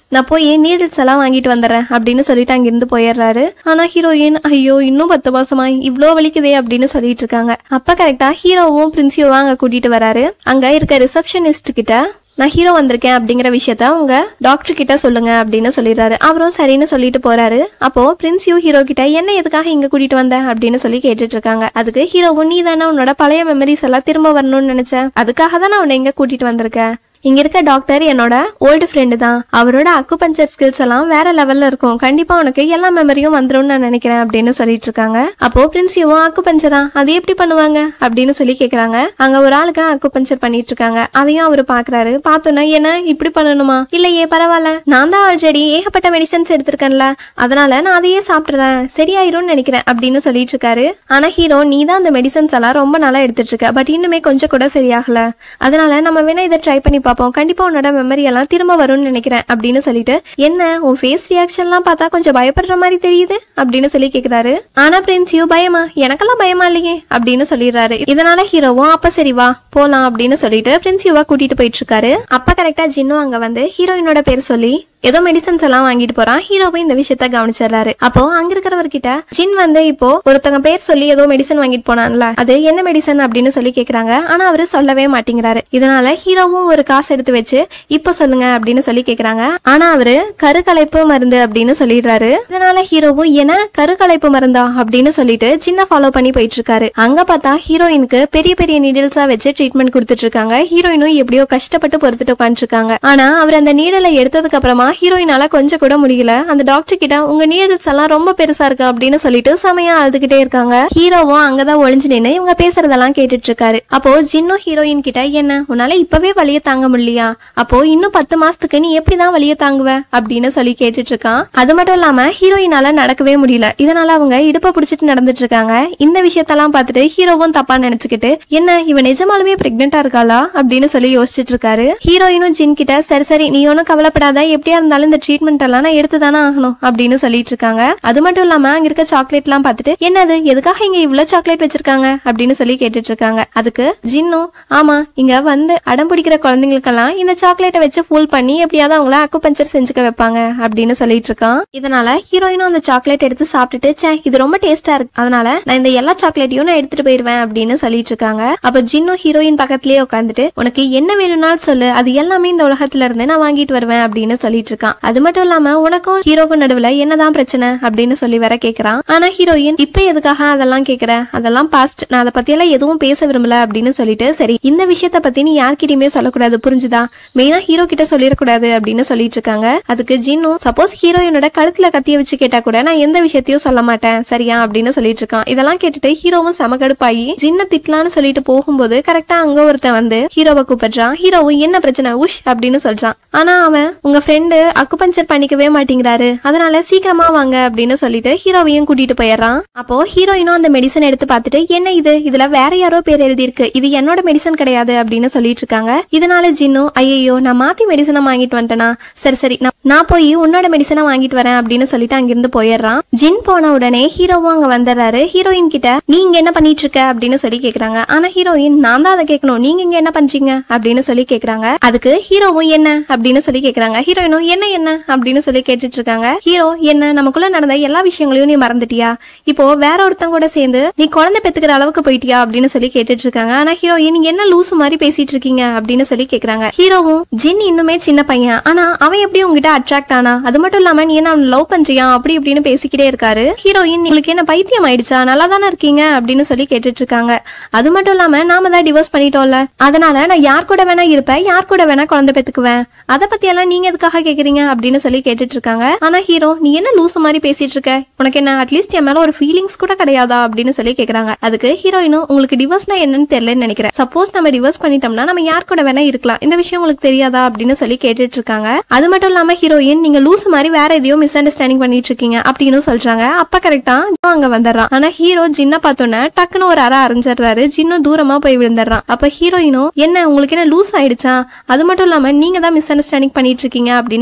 நான் போய் நீடில்ஸ் எல்லாம் வாங்கிட்டு வந்துடுறேன் அப்படின்னு சொல்லிட்டு அங்கிருந்து போயிடுறாரு ஆனா ஹீரோயின் ஐயோ இன்னும் பத்து மாசமா இவ்ளோ வலிக்குதே அப்படின்னு சொல்லிட்டு இருக்காங்க அப்ப கரெக்டா ஹீரோவும் பிரின்சியோவும் அங்க கூட்டிட்டு வராரு அங்க இருக்க ரிசப்ஷனிஸ்ட் கிட்ட நான் ஹீரோ வந்திருக்கேன் அப்படிங்கிற விஷயத்த உங்க டாக்டர் கிட்ட சொல்லுங்க அப்படின்னு சொல்லிடுறாரு அவரும் சரின்னு சொல்லிட்டு போறாரு அப்போ பிரின்சியும் ஹீரோ கிட்ட என்ன எதுக்காக இங்க கூட்டிட்டு வந்த அப்படின்னு சொல்லி கேட்டுட்டு இருக்காங்க அதுக்கு ஹீரோவும் நீ தானே உன்னோட பழைய மெமரிஸ் எல்லாம் திரும்ப வரணும்னு நினைச்சேன் அதுக்காக தான் நான் உன்னை இங்க கூட்டிட்டு வந்திருக்கேன் இங்க இருக்க டாக்டர் என்னோட ஓல்டு ஃப்ரெண்டு தான் அவரோட அக்குபஞ்சர் ஸ்கில்ஸ் எல்லாம் வேற லெவல்ல இருக்கும் கண்டிப்பா உனக்கு எல்லா மெமரியும் வந்துரும்னு நான் நினைக்கிறேன் அப்படின்னு சொல்லிட்டு இருக்காங்க அப்போ பிரின்சியும் அக்குபஞ்சரா அது எப்படி பண்ணுவாங்க அப்படின்னு சொல்லி கேக்குறாங்க அங்க ஒரு ஆளுக்கு அக்குபஞ்சர் பண்ணிட்டு இருக்காங்க அதையும் அவரு பாக்குறாரு பார்த்தோன்னா என்ன இப்படி பண்ணணுமா இல்லையே பரவாயில்ல நான் தான் ஆல்ரெடி ஏகப்பட்ட மெடிசன்ஸ் எடுத்திருக்கேன்ல அதனால நான் அதையே சாப்பிடுறேன் சரியாயிரும்னு நினைக்கிறேன் அப்படின்னு சொல்லிட்டு இருக்காரு ஆனா ஹீரோ நீ தான் அந்த மெடிசன்ஸ் எல்லாம் ரொம்ப நாளா எடுத்துட்டு இருக்க பட் இன்னுமே கொஞ்சம் கூட சரியாகல அதனால நம்ம வேணா இதை ட்ரை பண்ணி பார்ப்போம் கண்டிப்பா உன்னோட மெமரி எல்லாம் திரும்ப வரும்னு நினைக்கிறேன் அப்படின்னு சொல்லிட்டு என்ன உன் ஃபேஸ் ரியாக்ஷன்லாம் பார்த்தா கொஞ்சம் பயப்படுற மாதிரி தெரியுது அப்படின்னு சொல்லி கேக்குறாரு ஆனா பிரின்சியோ பயமா எனக்கெல்லாம் பயமா இல்லையே அப்படின்னு சொல்லிடுறாரு இதனால ஹீரோவும் அப்ப சரி வா போலாம் அப்படின்னு சொல்லிட்டு பிரின்சியோவா கூட்டிட்டு போயிட்டு இருக்காரு அப்ப கரெக்டா ஜின்னும் அங்க வந்து ஹீரோயினோட பேர் சொல்லி ஏதோ மெடிசன்ஸ் எல்லாம் வாங்கிட்டு போறான் ஹீரோவும் இந்த விஷயத்த கவனிச்சிடுறாரு அப்போ அங்க இருக்கிறவர்கிட்ட ஜின் வந்து இப்போ ஒருத்தங்க பேர் சொல்லி ஏதோ மெடிசன் வாங்கிட்டு போனான்ல அது என்ன மெடிசன் அப்படின்னு சொல்லி கேக்குறாங்க ஆனா அவரு சொல்லவே மாட்டேங்கிறாரு இதனால ஹீரோவும் ஒரு காசு எடுத்து வச்சு இப்போ சொல்லுங்க அப்படின்னு சொல்லி கேக்குறாங்க ஆனா அவரு கருக்கலைப்பு மருந்து அப்படின்னு சொல்லிடுறாரு இதனால ஹீரோவும் என்ன கருக்கலைப்பு மருந்தா அப்படின்னு சொல்லிட்டு சின்ன ஃபாலோ பண்ணி போயிட்டு இருக்காரு அங்க பார்த்தா ஹீரோயினுக்கு பெரிய பெரிய நீடில்ஸா வச்சு ட்ரீட்மெண்ட் கொடுத்துட்டு இருக்காங்க ஹீரோயினும் எப்படியோ கஷ்டப்பட்டு பொறுத்துட்டு உட்காந்துருக்காங்க ஆனா அவர் அந்த நீடலை எடுத்ததுக்கு அப்புறமா ஹீரோயினால கொஞ்சம் கூட முடியல அந்த டாக்டர் கிட்ட உங்க நீடல்ஸ் எல்லாம் ரொம்ப பெருசா இருக்கு அப்படின்னு சொல்லிட்டு செமையா அழுதுகிட்டே இருக்காங்க ஹீரோவும் அங்கதான் ஒளிஞ்சு நின்று இவங்க பேசுறதெல்லாம் கேட்டுட்டு இருக்காரு அப்போ ஜின்னும் ஹீரோயின் கிட்ட என்ன உன்னால இப்பவே வலிய தாங்க முடியலையா அப்போ இன்னும் பத்து மாசத்துக்கு நீ எப்படிதான் வலிய தாங்குவ அப்படின்னு சொல்லி கேட்டுட்டு இருக்கான் அது மட்டும் இல்லாம ஹீரோயினால நடக்கவே முடியல இதனால அவங்க இடுப்ப பிடிச்சிட்டு நடந்துட்டு இருக்காங்க இந்த விஷயத்தெல்லாம் பார்த்துட்டு ஹீரோவும் தப்பா நினைச்சுக்கிட்டு என்ன இவன் நிஜமாலுமே பிரெக்னெண்டா இருக்காளா அப்படின்னு சொல்லி யோசிச்சுட்டு இருக்காரு ஹீரோயினும் ஜின் கிட்ட சரி சரி நீ ஒன்னும் கவலைப்படாத எப்படியா இருந்தாலும் இந்த ட்ரீட்மெண்ட் எல்லாம் நான் எடுத்து தானே ஆகணும் அப்படின்னு சொல்லிட்டு இருக்காங்க அது மட்டும் இல்லாம அங்க இருக்க சாக்லேட் எல்லாம் பார்த்துட்டு என்னது எதுக்காக இங்க இவ்வளவு சாக்லேட் வச்சிருக்காங்க அப்படின்னு சொல்லி கேட்டுட்டு இருக்காங்க அதுக்கு ஜின்னும் ஆமா இங்க வந்து அடம் பிடிக்கிற குழந்தைங்களுக்கெல்லாம் இந்த சாக்லேட்டை வச்சு ஃபுல் பண்ணி எப்படியாவது அவங்கள அக்குபஞ்சர் செஞ்சுக்க வைப்பாங்க அப்படின்னு சொல்லிட்டு இருக்கான் இதனால ஹீரோயினும் அந்த சாக்லேட் எடுத்து சாப்பிட்டுட்டு ச்சே இது ரொம்ப டேஸ்டா இருக்கு அதனால நான் இந்த எல்லா சாக்லேட்டையும் நான் எடுத்துட்டு போயிருவேன் அப்படின்னு சொல்லிட்டு இருக்காங்க அப்ப ஜின்னும் ஹீரோயின் பக்கத்துலயே உட்காந்துட்டு உனக்கு என்ன வேணும்னாலும் சொல்லு அது எல்லாமே இந்த உலகத்துல இருந்து நான் வாங்கிட்டு வருவேன் அப்படின்னு சொல்லிட்டு இருக்கான் அது மட்டும் இல்லாம உனக்கும் ஹீரோக்கும் நடுவுல என்னதான் பிரச்சனை அப்படின்னு சொல்லி வேற கேக்குறான் ஆனா ஹீரோயின் இப்ப எதுக்காக அதெல்லாம் கேக்குற அதெல்லாம் பாஸ்ட் நான் அதை பத்தி எல்லாம் எதுவும் பேச விரும்பல அப்படின்னு சொல்லிட்டு சரி இந்த விஷயத்த பத்தி நீ யார்கிட்டயுமே சொல்லக்கூடாது புரிஞ்சுதா மெயினா ஹீரோ கிட்ட சொல்லிடக்கூடாது அப்படின்னு சொல்லிட்டு இருக்காங்க அதுக்கு ஜின்னும் சப்போஸ் ஹீரோயினோட கழுத்துல கத்திய வச்சு கேட்டா கூட நான் எந்த விஷயத்தையும் சொல்ல மாட்டேன் சரியா அப்படின்னு சொல்லிட்டு இருக்கான் இதெல்லாம் கேட்டுட்டு ஹீரோவும் செம கடுப்பாயி ஜின்ன திட்டலான்னு சொல்லிட்டு போகும்போது கரெக்டா அங்க ஒருத்தன் வந்து ஹீரோவை கூப்பிடுறான் ஹீரோவும் என்ன பிரச்சனை உஷ் அப்படின்னு சொல்றான் ஆனா அவன் உங்க ஃப்ரெண்டு அக்குபஞ்சர் பண்ணிக்கவே மாட்டேங்கிறாரு அதனால சீக்கிரமா வாங்க அப்படின்னு சொல்லிட்டு ஹீரோவையும் கூட்டிட்டு போயிடுறான் அப்போ ஹீரோயினும் அந்த மெடிசன் எடுத்து பார்த்துட்டு என்ன இது இதுல வேற யாரோ பேர் எழுதியிருக்கு இது என்னோட மெடிசன் கிடையாது அப்படின்னு சொல்லிட்டு இருக்காங்க இதனால ஜின்னும் ஐயோ நான் மாத்தி மெடிசனை வாங்கிட்டு வந்துட்டேனா சரி சரி நான் நான் போய் உன்னோட மெடிசனை வாங்கிட்டு வரேன் அப்படின்னு சொல்லிட்டு அங்கிருந்து போயிடுறான் ஜின் போன உடனே ஹீரோவும் அங்க வந்துடுறாரு ஹீரோயின் கிட்ட நீ இங்க என்ன பண்ணிட்டு இருக்க அப்படின்னு சொல்லி கேக்குறாங்க ஆனா ஹீரோயின் நான் தான் அதை கேட்கணும் நீங்க இங்க என்ன பண்றீங்க அப்படின்னு சொல்லி கேக்குறாங்க அதுக்கு ஹீரோவும் என்ன அப்படின்னு சொல்லி கேக்குறாங்க ஹீரோயினும் என்ன என்ன அப்படின்னு சொல்லி கேட்டுட்டு இருக்காங்க ஹீரோ என்ன நமக்குள்ள நடந்த எல்லா விஷயங்களையும் நீ மறந்துட்டியா இப்போ வேற ஒருத்தங்க கூட சேர்ந்து நீ குழந்தை பெத்துக்கிற அளவுக்கு போயிட்டியா அப்படின்னு சொல்லி கேட்டுட்டு இருக்காங்க ஆனா ஹீரோயின் நீங்க என்ன லூசு மாதிரி பேசிட்டு இருக்கீங்க அப்படின்னு சொல்லி கேக்குறாங்க ஹீரோவும் ஜின் இன்னுமே சின்ன பையன் ஆனா அவன் எப்படி உங்ககிட்ட அட்ராக்ட் ஆனா அது மட்டும் இல்லாம நீ என்ன அவன் லவ் பண்றியா அப்படி இப்படின்னு பேசிக்கிட்டே இருக்காரு ஹீரோயின் உங்களுக்கு என்ன பைத்தியம் ஆயிடுச்சா நல்லா தானே இருக்கீங்க அப்படின்னு சொல்லி கேட்டுட்டு இருக்காங்க அது மட்டும் இல்லாம நாம தான் டிவோர்ஸ் பண்ணிட்டோம்ல அதனால நான் யார் கூட வேணா இருப்பேன் யார் கூட வேணா குழந்தை பெத்துக்குவேன் அதை பத்தி எல்லாம் நீங்க எதுக்காக கேக்குறீங்க அப்படின்னு சொல்லி கேட்டுட்டு இருக்காங்க ஆனா ஹீரோ நீ என்ன லூசு மாதிரி பேசிட்டு இருக்க உனக்கு என்ன அட்லீஸ்ட் என் மேல ஒரு ஃபீலிங்ஸ் கூட கிடையாதா அப்படின்னு சொல்லி கேக்குறாங்க அதுக்கு ஹீரோயினும் உங்களுக்கு டிவோர்ஸ்னா என்னன்னு தெரியலன்னு நினைக்கிறேன் சப்போஸ் நம்ம டிவோர்ஸ் பண்ணிட்டோம்னா நம்ம யார் கூட வேணா இருக்கலாம் இந்த விஷயம் உங்களுக்கு தெரியாதா அப்படின்னு சொல்லி கேட்டுட்டு இருக்காங்க அது மட்டும் இல்லாம ஹீரோயின் நீங்க லூசு மாதிரி வேற எதையோ மிஸ் அண்டர்ஸ்டாண்டிங் பண்ணிட்டு இருக்கீங்க அப்படின்னு சொல்றாங்க அப்ப கரெக்டா அங்க வந்துடுறான் ஆனா ஹீரோ ஜின்ன பார்த்தோன்னே டக்குன்னு ஒரு அரை அரைஞ்சிடுறாரு ஜின்னும் தூரமா போய் விழுந்துடுறான் அப்ப ஹீரோயினும் என்ன உங்களுக்கு என்ன லூஸ் ஆயிடுச்சா அது மட்டும் இல்லாம நீங்க தான் மிஸ் அண்டர்ஸ்டாண்டிங் பண்ணிட்டு இருக்கீங்க அப்படின்னு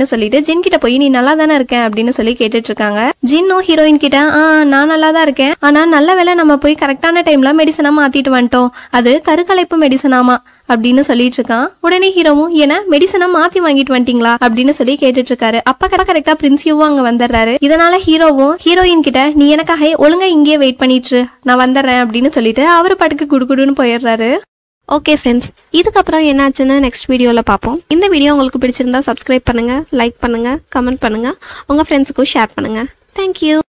அப்படின்னு சொல்லிட்டு ஜின் கிட்ட போய் நீ நல்லா தானே இருக்கேன் அப்படின்னு சொல்லி கேட்டுட்டு இருக்காங்க ஜின்னும் ஹீரோயின் கிட்ட ஆ நான் நல்லா தான் இருக்கேன் ஆனா நல்ல வேளை நம்ம போய் கரெக்டான டைம்ல மெடிசனா மாத்திட்டு வந்துட்டோம் அது கருக்கலைப்பு மெடிசனாமா அப்படின்னு சொல்லிட்டு இருக்கான் உடனே ஹீரோவும் ஏன்னா மெடிசனை மாத்தி வாங்கிட்டு வந்துட்டீங்களா அப்படின்னு சொல்லி கேட்டுட்டு இருக்காரு அப்ப கடை கரெக்டா பிரின்சியும் அங்க வந்துடுறாரு இதனால ஹீரோவும் ஹீரோயின் கிட்ட நீ எனக்காக ஒழுங்கா இங்கேயே வெயிட் பண்ணிட்டு இரு, நான் வந்துடுறேன் அப்படின்னு சொல்லிட்டு அவரு பாட்டுக்கு குடுகுடுன்னு போயிடுறாரு ஓகே ஃப்ரெண்ட்ஸ் இதுக்கப்புறம் என்னாச்சுன்னு நெக்ஸ்ட் வீடியோவில் பார்ப்போம் இந்த வீடியோ உங்களுக்கு பிடிச்சிருந்தா சப்ஸ்கிரைப் பண்ணுங்கள் லைக் பண்ணுங்கள் கமெண்ட் பண்ணுங்கள் உங்கள் ஃப்ரெண்ட்ஸுக்கும் ஷேர் பண்ணுங்கள் தேங்க்யூ